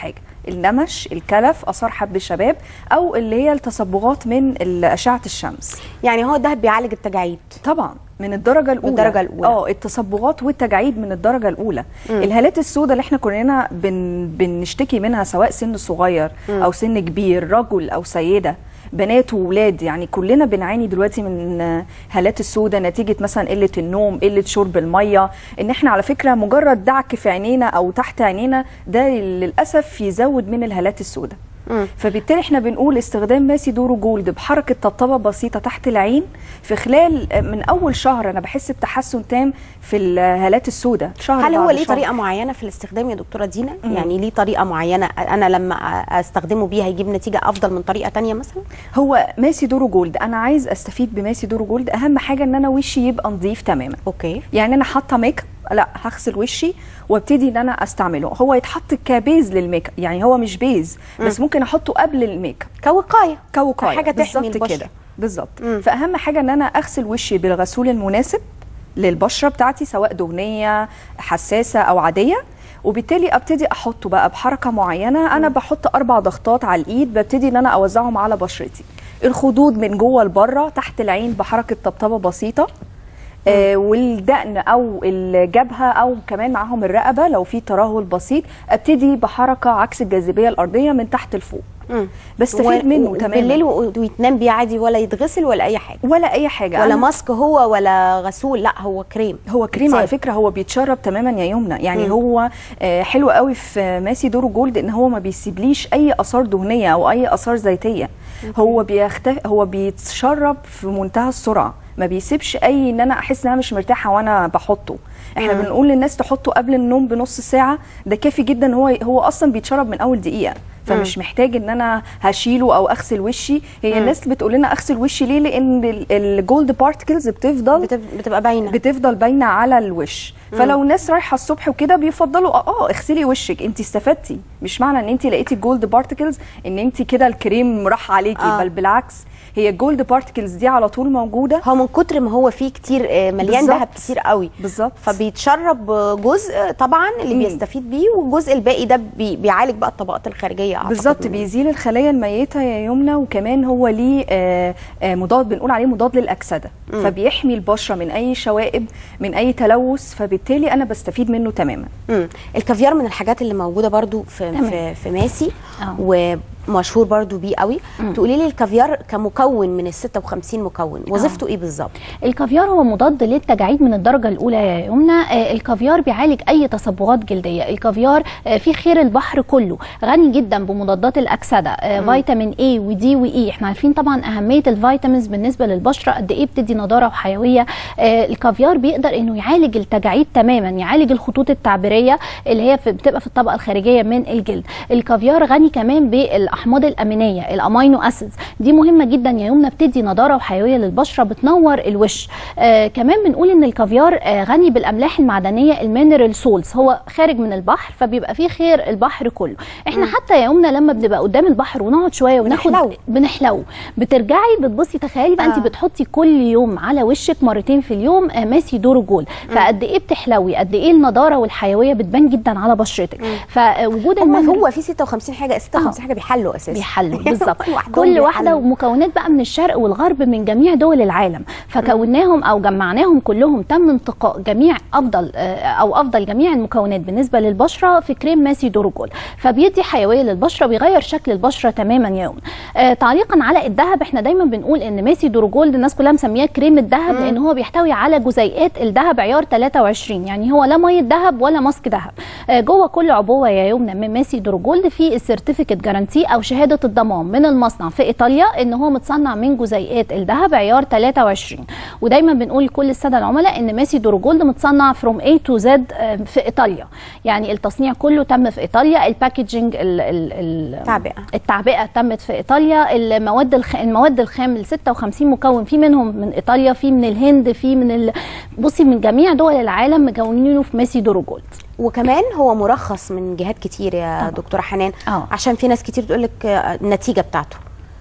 النمش الكلف اثار حب الشباب او اللي هي التصبغات من ال- اشعه الشمس يعني هو الدهب بيعالج التجاعيد طبعا من الدرجه الاولى الدرجة الأولى. اه التصبغات والتجاعيد من الدرجه الاولى مم. الهالات السوداء اللي احنا كلنا بن بنشتكي منها سواء سن صغير مم. او سن كبير رجل او سيده بنات وولاد يعني كلنا بنعاني دلوقتي من آه، هالات السوداء نتيجه مثلا قله النوم قله شرب الميه ان احنا على فكره مجرد دعك في عينينا او تحت عينينا ده للاسف يزود من الهالات السوداء فبالتالي احنا بنقول استخدام ماسي دورو جولد بحركه طبطبه بسيطه تحت العين في خلال من اول شهر انا بحس بتحسن تام في الهالات السوداء شهر هل هو بعد ليه شهر. طريقه معينه في الاستخدام يا دكتوره دينا مم. يعني ليه طريقه معينه انا لما استخدمه بيها يجيب نتيجه افضل من طريقه تانية مثلا هو ماسي دورو جولد انا عايز استفيد بماسي دورو جولد اهم حاجه ان انا وشي يبقى نظيف تماما اوكي يعني انا حاطه ميك اب لا هغسل وشي وابتدي ان انا استعمله هو يتحط كبيز للميك اب يعني هو مش بيز بس مم. ممكن احطه قبل الميك اب كوقايه كوقايه حاجة تحمي بالظبط البشرة. كده بالظبط فاهم حاجه ان انا اغسل وشي بالغسول المناسب للبشره بتاعتي سواء دهنيه حساسه او عاديه وبالتالي ابتدي احطه بقى بحركه معينه انا بحط اربع ضغطات على الايد ببتدي ان انا اوزعهم على بشرتي الخدود من جوه لبره تحت العين بحركه طبطبه بسيطه آه والدقن او الجبهه او كمان معاهم الرقبه لو في ترهل بسيط ابتدي بحركه عكس الجاذبيه الارضيه من تحت لفوق بستفيد منه تماما بالليل و- ويتنام بيه عادي ولا يتغسل ولا اي حاجه ولا اي حاجه ولا أنا- ماسك هو ولا غسول لا هو كريم هو كريم على يتساب. فكره هو بيتشرب تماما يا يمنى يعني مم. هو آه، حلو قوي في ماسي دورو جولد ان هو ما بيسيبليش اي اثار دهنيه او اي اثار زيتيه هو بيختف هو بيتشرب في منتهى السرعه ما بيسيبش اي ان انا احس ان انا مش مرتاحه وانا بحطه احنا مم. بنقول للناس تحطه قبل النوم بنص ساعه ده كافي جدا هو هو اصلا بيتشرب من اول دقيقه فمش محتاج ان انا هشيله او اغسل وشي هي مم. الناس بتقول لنا اغسل وشي ليه لان ال- الجولد بارتكلز بتفضل بتبقى باينه بتفضل باينه على الوش مم. فلو الناس رايحه الصبح وكده بيفضلوا اه اه اغسلي وشك انت استفدتي مش معنى ان انت لقيتي الجولد بارتكلز ان انت كده الكريم راح عليكي آه. بل بالعكس هي الجولد بارتكلز دي على طول موجوده هو من كتر ما هو فيه كتير آه، مليان بالظبط. دهب كتير قوي بالظبط فبيتشرب جزء آه، طبعا اللي مم. بيستفيد بيه والجزء الباقي ده بي بيعالج بقى الطبقات الخارجيه أعتقد بالظبط منه. بيزيل الخلايا الميته يا يمنى وكمان هو ليه آه، آه، مضاد بنقول عليه مضاد للاكسده مم. فبيحمي البشره من اي شوائب من اي تلوث فبالتالي انا بستفيد منه تماما مم. الكافيار من الحاجات اللي موجوده برضو في تمام. في, في ماسي آه. ومشهور برضو بيه قوي تقولي لي الكافيار كمكون من ال 56 مكون وظيفته ايه بالظبط الكافيار هو مضاد للتجاعيد من الدرجه الاولى يا يمنى آه، الكافيار بيعالج اي تصبغات جلديه الكافيار آه، فيه خير البحر كله غني جدا بمضادات الاكسده آه، مم. فيتامين اي ودي واي احنا عارفين طبعا اهميه الفيتامينز بالنسبه للبشره قد ايه بتدي نضاره وحيويه آه، الكافيار بيقدر انه يعالج التجاعيد تماما يعالج الخطوط التعبيريه اللي هي في بتبقى في الطبقه الخارجيه من الجلد الكافيار غني كمان بالاحماض الامينيه الامينو اسيدز دي مهمه جدا يا يمنى بتدي نضاره وحيويه للبشره بتنور الوش آه كمان بنقول ان الكافيار آه غني بالاملاح المعدنيه المينرال سولز هو خارج من البحر فبيبقى فيه خير البحر كله احنا حتى يا يمنى لما بنبقى قدام البحر ونقعد شويه وناخد بنحلو. بنحلو بترجعي بتبصي تخيلي بقى آه. انت بتحطي كل يوم على وشك مرتين في اليوم آه ماسي دور جول فقد ايه بتحلوي قد ايه النضاره والحيويه بتبان جدا على بشرتك فوجود هو المينرال هو في 56 حاجه 56 حاجه بيحلوا اساسا بيحلوا بالظبط لوحدهم كل واحده بيحلوا. ومكونات بقى من الشرق والغرب من جميع دول العالم فكوناهم او جمعناهم كلهم تم انتقاء جميع افضل آه، او افضل جميع المكونات بالنسبه للبشره في كريم ماسي دورجول فبيدي حيويه للبشره بيغير شكل البشره تماما يوم آه تعليقا على الذهب احنا دايما بنقول ان ماسي دورجول الناس كلها مسمياه كريم الذهب لان هو بيحتوي على جزيئات الذهب عيار 23 يعني هو لا ميه ذهب ولا ماسك ذهب آه جوه كل عبوه يا يمنى من ماسي دورجولد في السيرتيفيكت جارانتي او شهاده الضمان من المصنع في ايطاليا ان هو متصنع من جزيئات الذهب عيار 23 ودايما بنقول لكل الساده العملاء ان ماسي دورجولد متصنع فروم اي تو زد في ايطاليا يعني التصنيع كله تم في ايطاليا الباكجينج ال- ال- ال- التعبئة. التعبئه تمت في ايطاليا المواد الخ... المواد الخام ال 56 مكون في منهم من ايطاليا في من الهند في من ال... بصي من جميع دول العالم مكونينه في ماسي دورجولد وكمان هو مرخص من جهات كتير يا دكتوره حنان آه. عشان في ناس كتير تقول لك النتيجه بتاعته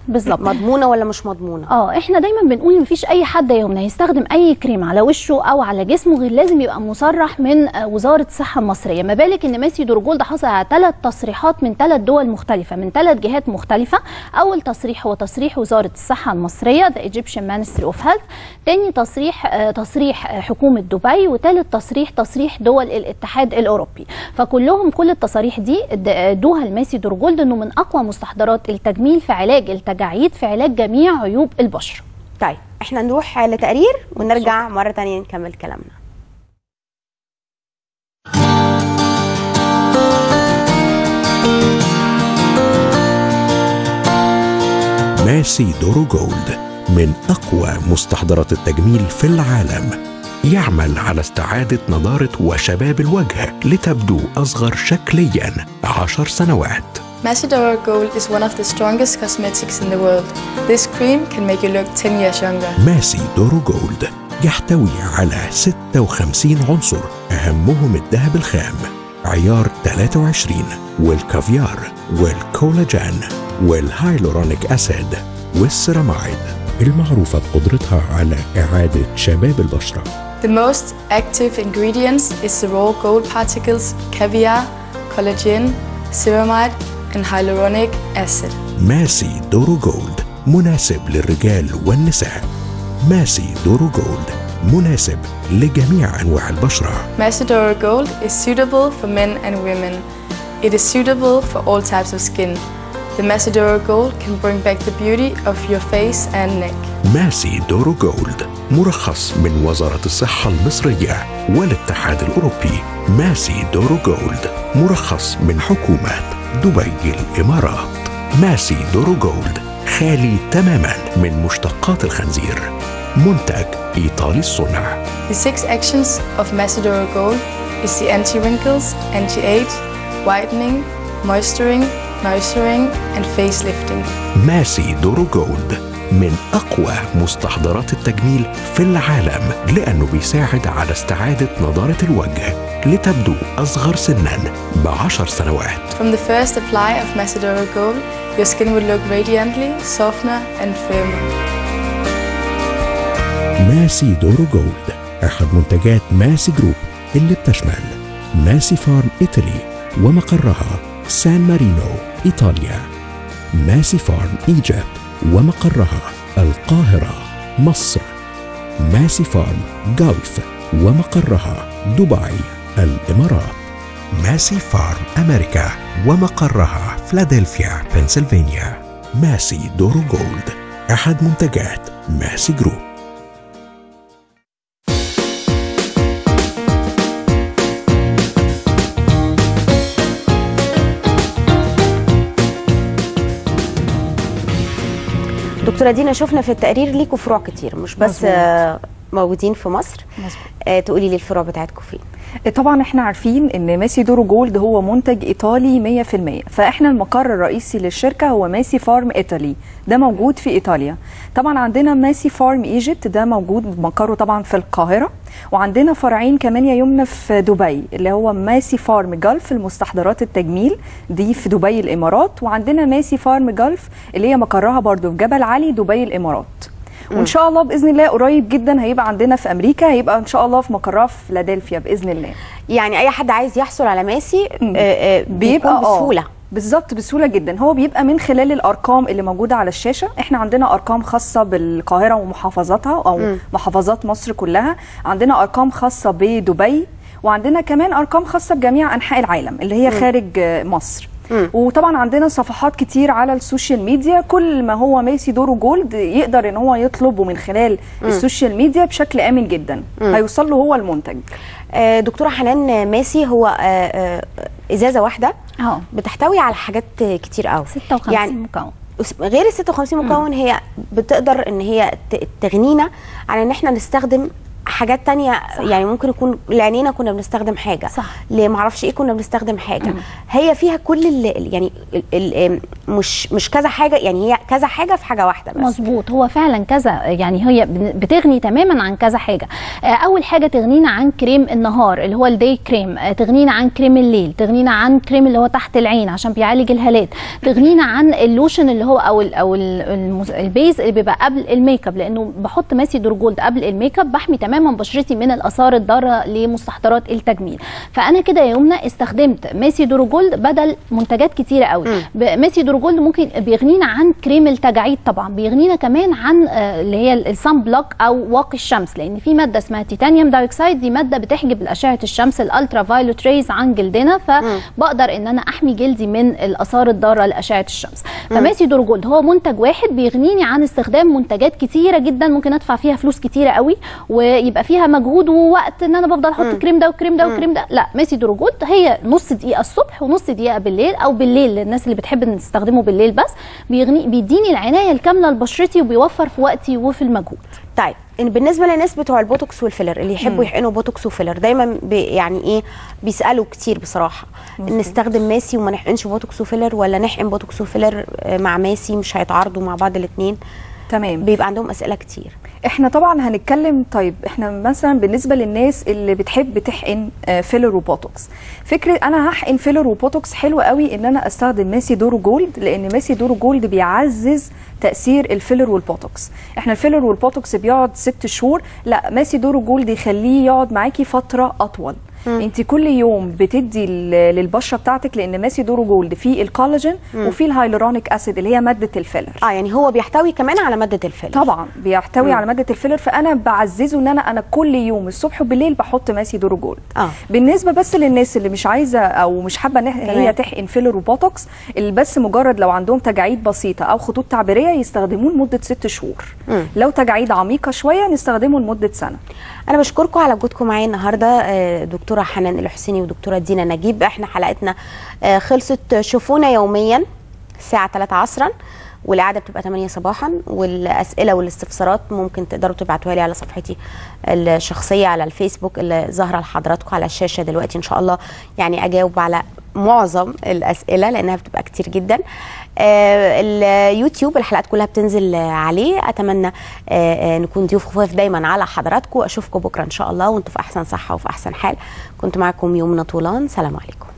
بالظبط مضمونه ولا مش مضمونه اه احنا دايما بنقول ان مفيش اي حد يومنا يستخدم اي كريم على وشه او على جسمه غير لازم يبقى مصرح من آه، وزاره الصحه المصريه ما بالك ان ميسي دورجولد حصل على ثلاث تصريحات من ثلاث دول مختلفه من ثلاث جهات مختلفه اول تصريح هو تصريح وزاره الصحه المصريه ذا ايجيبشن مانستري اوف هيلث تاني تصريح آه، تصريح آه، حكومه دبي وثالث تصريح تصريح دول الاتحاد الاوروبي فكلهم كل التصاريح دي اد- ادوها لميسي دورجولد انه من اقوى مستحضرات التجميل في علاج التجاعيد في علاج جميع عيوب البشره طيب احنا نروح لتقرير ونرجع مره تانية نكمل كلامنا ماسي دورو جولد من أقوى مستحضرات التجميل في العالم يعمل على استعادة نضارة وشباب الوجه لتبدو أصغر شكليا عشر سنوات Macedora Gold is one of the strongest cosmetics in the world. This cream can make you look 10 years younger. ماسي دورو جولد يحتوي على 56 عنصر أهمهم الذهب الخام عيار 23 والكافيار والكولاجين والهايلورونيك أسيد والسيرامايد المعروفة بقدرتها على إعادة شباب البشرة The most active ingredients is the raw gold particles, caviar, collagen, ceramide, and hyaluronic acid. ماسي دورو جولد مناسب للرجال والنساء ماسي دورو جولد مناسب لجميع أنواع البشرة Macedora Gold is suitable for men and women. It is suitable for all types of skin. The Macedora Gold can bring back the beauty of your face and neck. ماسي دورو جولد مرخص من وزارة الصحة المصرية والاتحاد الأوروبي ماسي دورو جولد مرخص من حكومة دبي الإمارات ماسي دورو جولد خالي تماما من مشتقات الخنزير منتج إيطالي الصنع The six actions of Macedora Gold is the anti-wrinkles, anti-age, whitening, moisturing, nourishing, and facelifting. ماسي دورو جولد من أقوى مستحضرات التجميل في العالم لأنه بيساعد على استعادة نضارة الوجه لتبدو أصغر سنا بعشر سنوات From the first apply of Macedora Gold, your skin will look radiantly, softer, and firmer. ماسي دورو جولد أحد منتجات ماسي جروب اللي بتشمل ماسي فارم إيطالي ومقرها سان مارينو إيطاليا ماسي فارم إيجيبت ومقرها القاهرة مصر ماسي فارم جلف ومقرها دبي الإمارات ماسي فارم أمريكا ومقرها فلادلفيا بنسلفانيا ماسي دورو جولد أحد منتجات ماسي جروب دكتوره دينا شفنا في التقرير ليكوا فروع كتير مش بس مظبوط. آه، موجودين في مصر آه، تقولي لي الفروع بتاعتكم فين طبعا احنا عارفين ان ماسي دورو جولد هو منتج ايطالي 100% فاحنا المقر الرئيسي للشركه هو ماسي فارم ايطالي ده موجود في ايطاليا طبعا عندنا ماسي فارم ايجيبت ده موجود مقره طبعا في القاهره وعندنا فرعين كمان يا يمنى في دبي اللي هو ماسي فارم جلف المستحضرات التجميل دي في دبي الامارات وعندنا ماسي فارم جلف اللي هي مقرها برضو في جبل علي دبي الامارات وان شاء الله باذن الله قريب جدا هيبقى عندنا في امريكا هيبقى ان شاء الله في مقرها في فيلادلفيا باذن الله يعني اي حد عايز يحصل على ماسي آه، آه، بيكون آه، بسهوله بالظبط بسهوله جدا هو بيبقى من خلال الارقام اللي موجوده على الشاشه احنا عندنا ارقام خاصه بالقاهره ومحافظاتها او مم. محافظات مصر كلها عندنا ارقام خاصه بدبي وعندنا كمان ارقام خاصه بجميع انحاء العالم اللي هي مم. خارج آه، مصر وطبعا عندنا صفحات كتير على السوشيال ميديا كل ما هو ميسي دورو جولد يقدر ان هو يطلبه من خلال مم. السوشيال ميديا بشكل امن جدا مم. هيوصل له هو المنتج آه، دكتوره حنان ماسي هو آه، آه، ازازه واحده اه بتحتوي على حاجات كتير قوي 56 مكون غير ال 56 مكون هي بتقدر ان هي ت- تغنينا عن ان احنا نستخدم حاجات تانية يعني ممكن يكون لعينينا كنا بنستخدم حاجة صح. لمعرفش ايه كنا بنستخدم حاجة هي فيها كل ال يعني ال ال مش مش كذا حاجة يعني هي كذا حاجة في حاجة واحدة بس مظبوط هو فعلا كذا يعني هي بن- بتغني تماما عن كذا حاجه آه، اول حاجه تغنينا عن كريم النهار اللي هو الداي كريم آه، تغنينا عن كريم الليل تغنينا عن كريم اللي هو تحت العين عشان بيعالج الهالات تغنينا عن اللوشن اللي هو او ال او ال- المز- البيز اللي بيبقى قبل الميك اب لانه بحط ماسي دور جولد قبل الميك اب بحمي تماما بشرتي من الاثار الضاره لمستحضرات التجميل فانا كده يا يمنى استخدمت ماسي دور جولد بدل منتجات كتيره قوي ب- ماسي دور جولد ممكن بيغنينا عن كريم التجاعيد طبعا بيغنينا كمان عن آه، اللي هي الصن بلوك او واقي الشمس لان في ماده اسمها تيتانيوم دايوكسيد دي ماده بتحجب اشعه الشمس الالترا فايولوت ريز عن جلدنا فبقدر ان انا احمي جلدي من الاثار الضاره لاشعه الشمس فماسي دور جولد هو منتج واحد بيغنيني عن استخدام منتجات كتيره جدا ممكن ادفع فيها فلوس كتيره قوي ويبقى فيها مجهود ووقت ان انا بفضل احط كريم ده وكريم ده وكريم ده لا ماسي دور جولد هي نص دقيقه الصبح ونص دقيقه بالليل او بالليل للناس اللي بتحب ان تستخدمه بالليل بس بيغني بيديني العنايه الكامله لبشرتي وبيوفر في وقتي وفي المجهود طيب إن بالنسبه للناس بتوع البوتوكس والفيلر اللي يحبوا مم. يحقنوا بوتوكس وفيلر دايما بي يعني ايه بيسالوا كتير بصراحه نستخدم ماسي وما نحقنش بوتوكس وفيلر ولا نحقن بوتوكس وفيلر آه، مع ماسي مش هيتعارضوا مع بعض الاثنين تمام بيبقى عندهم اسئله كتير احنا طبعا هنتكلم طيب احنا مثلا بالنسبه للناس اللي بتحب تحقن آه، فيلر وبوتوكس فكره انا هحقن فيلر وبوتوكس حلو قوي ان انا استخدم ماسي دورو جولد لان ماسي دورو جولد بيعزز تاثير الفيلر والبوتوكس احنا الفيلر والبوتوكس بيقعد ست شهور لا ماسي دورو جولد يخليه يقعد معاكي فتره اطول انت كل يوم بتدي ل- للبشره بتاعتك لان ماسي دورو جولد فيه الكولاجين مم. وفيه الهايلورونيك اسيد اللي هي ماده الفيلر اه يعني هو بيحتوي كمان على ماده الفيلر طبعا بيحتوي مم. على ماده الفيلر فانا بعززه ان انا انا كل يوم الصبح وبالليل بحط ماسي دورو جولد اه بالنسبه بس للناس اللي مش عايزه او مش حابه ان هي تمام. تحقن فيلر وبوتوكس اللي بس مجرد لو عندهم تجاعيد بسيطه او خطوط تعبيريه يستخدموه لمده ست شهور مم. لو تجاعيد عميقه شويه نستخدمه لمده سنه انا بشكركم على وجودكم معايا النهارده آه، دكتوره حنان الحسيني ودكتوره دينا نجيب احنا حلقتنا آه، خلصت شوفونا يوميا الساعه 3 عصرا والقعده بتبقى 8 صباحا والاسئله والاستفسارات ممكن تقدروا تبعتوها لي على صفحتي الشخصيه على الفيسبوك اللي ظاهره لحضراتكم على الشاشه دلوقتي ان شاء الله يعني اجاوب على معظم الاسئله لانها بتبقى كتير جدا آه، اليوتيوب الحلقات كلها بتنزل آه، عليه اتمنى آه، آه، نكون ضيوف خفاف دايما على حضراتكم اشوفكم بكره ان شاء الله وانتم في احسن صحه وفي احسن حال كنت معكم يومنا طولان سلام عليكم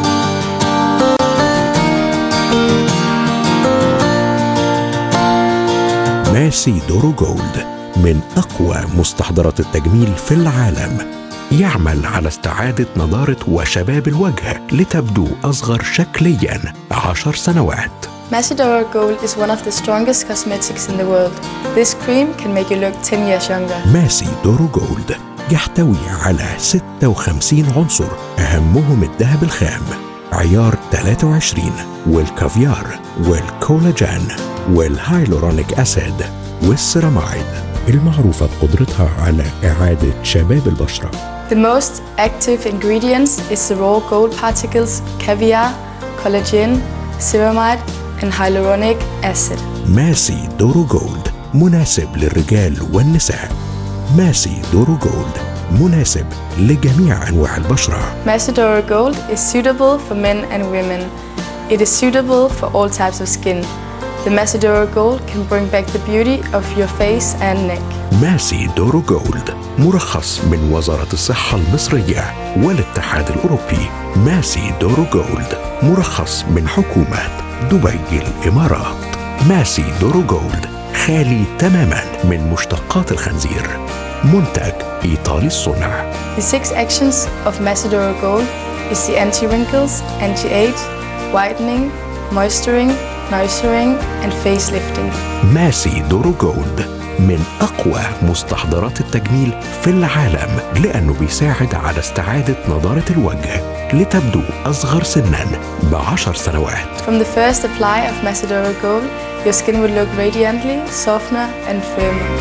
ماسي دورو جولد من أقوى مستحضرات التجميل في العالم يعمل على استعادة نضارة وشباب الوجه لتبدو أصغر شكليا عشر سنوات Macedora Gold is one of the strongest cosmetics in the world. This cream can make you look 10 years younger. ماسي دورو جولد يحتوي على 56 عنصر أهمهم الذهب الخام عيار 23 والكافيار والكولاجين والهايلورونيك أسيد والسيرامايد المعروفة بقدرتها على إعادة شباب البشرة The most active ingredients is the raw gold particles, caviar, collagen, ceramide, and hyaluronic acid. ماسي دورو جولد مناسب للرجال والنساء ماسي دورو جولد مناسب لجميع أنواع البشرة Macedora Gold is suitable for men and women. It is suitable for all types of skin. The Macedora Gold can bring back the beauty of your face and neck. ماسي دورو جولد مرخص من وزارة الصحة المصرية والاتحاد الأوروبي ماسي دورو جولد مرخص من حكومة دبي الإمارات ماسي دورو جولد خالي تماما من مشتقات الخنزير منتج إيطالي الصنع The six actions of Macedora Gold is the anti-wrinkles, anti-age, whitening, moisturing, nourishing, and facelifting. ماسي دورو جولد من أقوى مستحضرات التجميل في العالم لأنه بيساعد على استعادة نضارة الوجه لتبدو أصغر سنا بعشر سنوات From the first apply of Macedora Gold, your skin will look radiantly, softer, and firmer.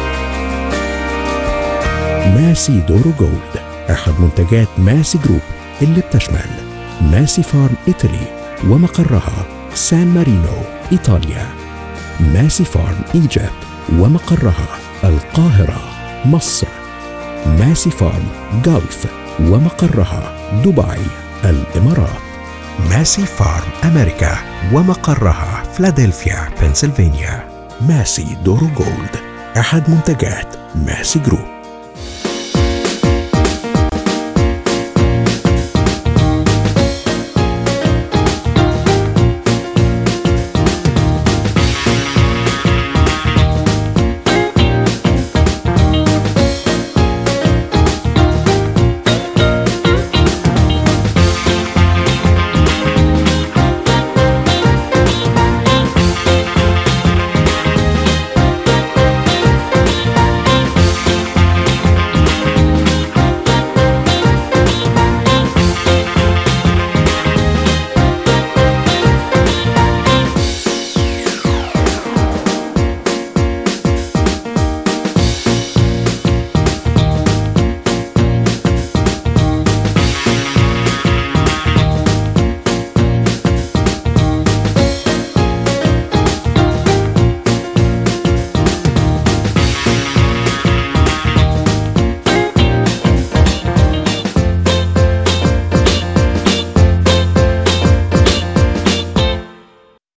ماسي دورو جولد أحد منتجات ماسي جروب اللي بتشمل ماسي فارم إيطالي ومقرها سان مارينو إيطاليا ماسي فارم إيجيبت ومقرها القاهرة مصر ماسي فارم جلف ومقرها دبي الإمارات ماسي فارم أمريكا ومقرها فلادلفيا بنسلفانيا ماسي دورو جولد أحد منتجات ماسي جروب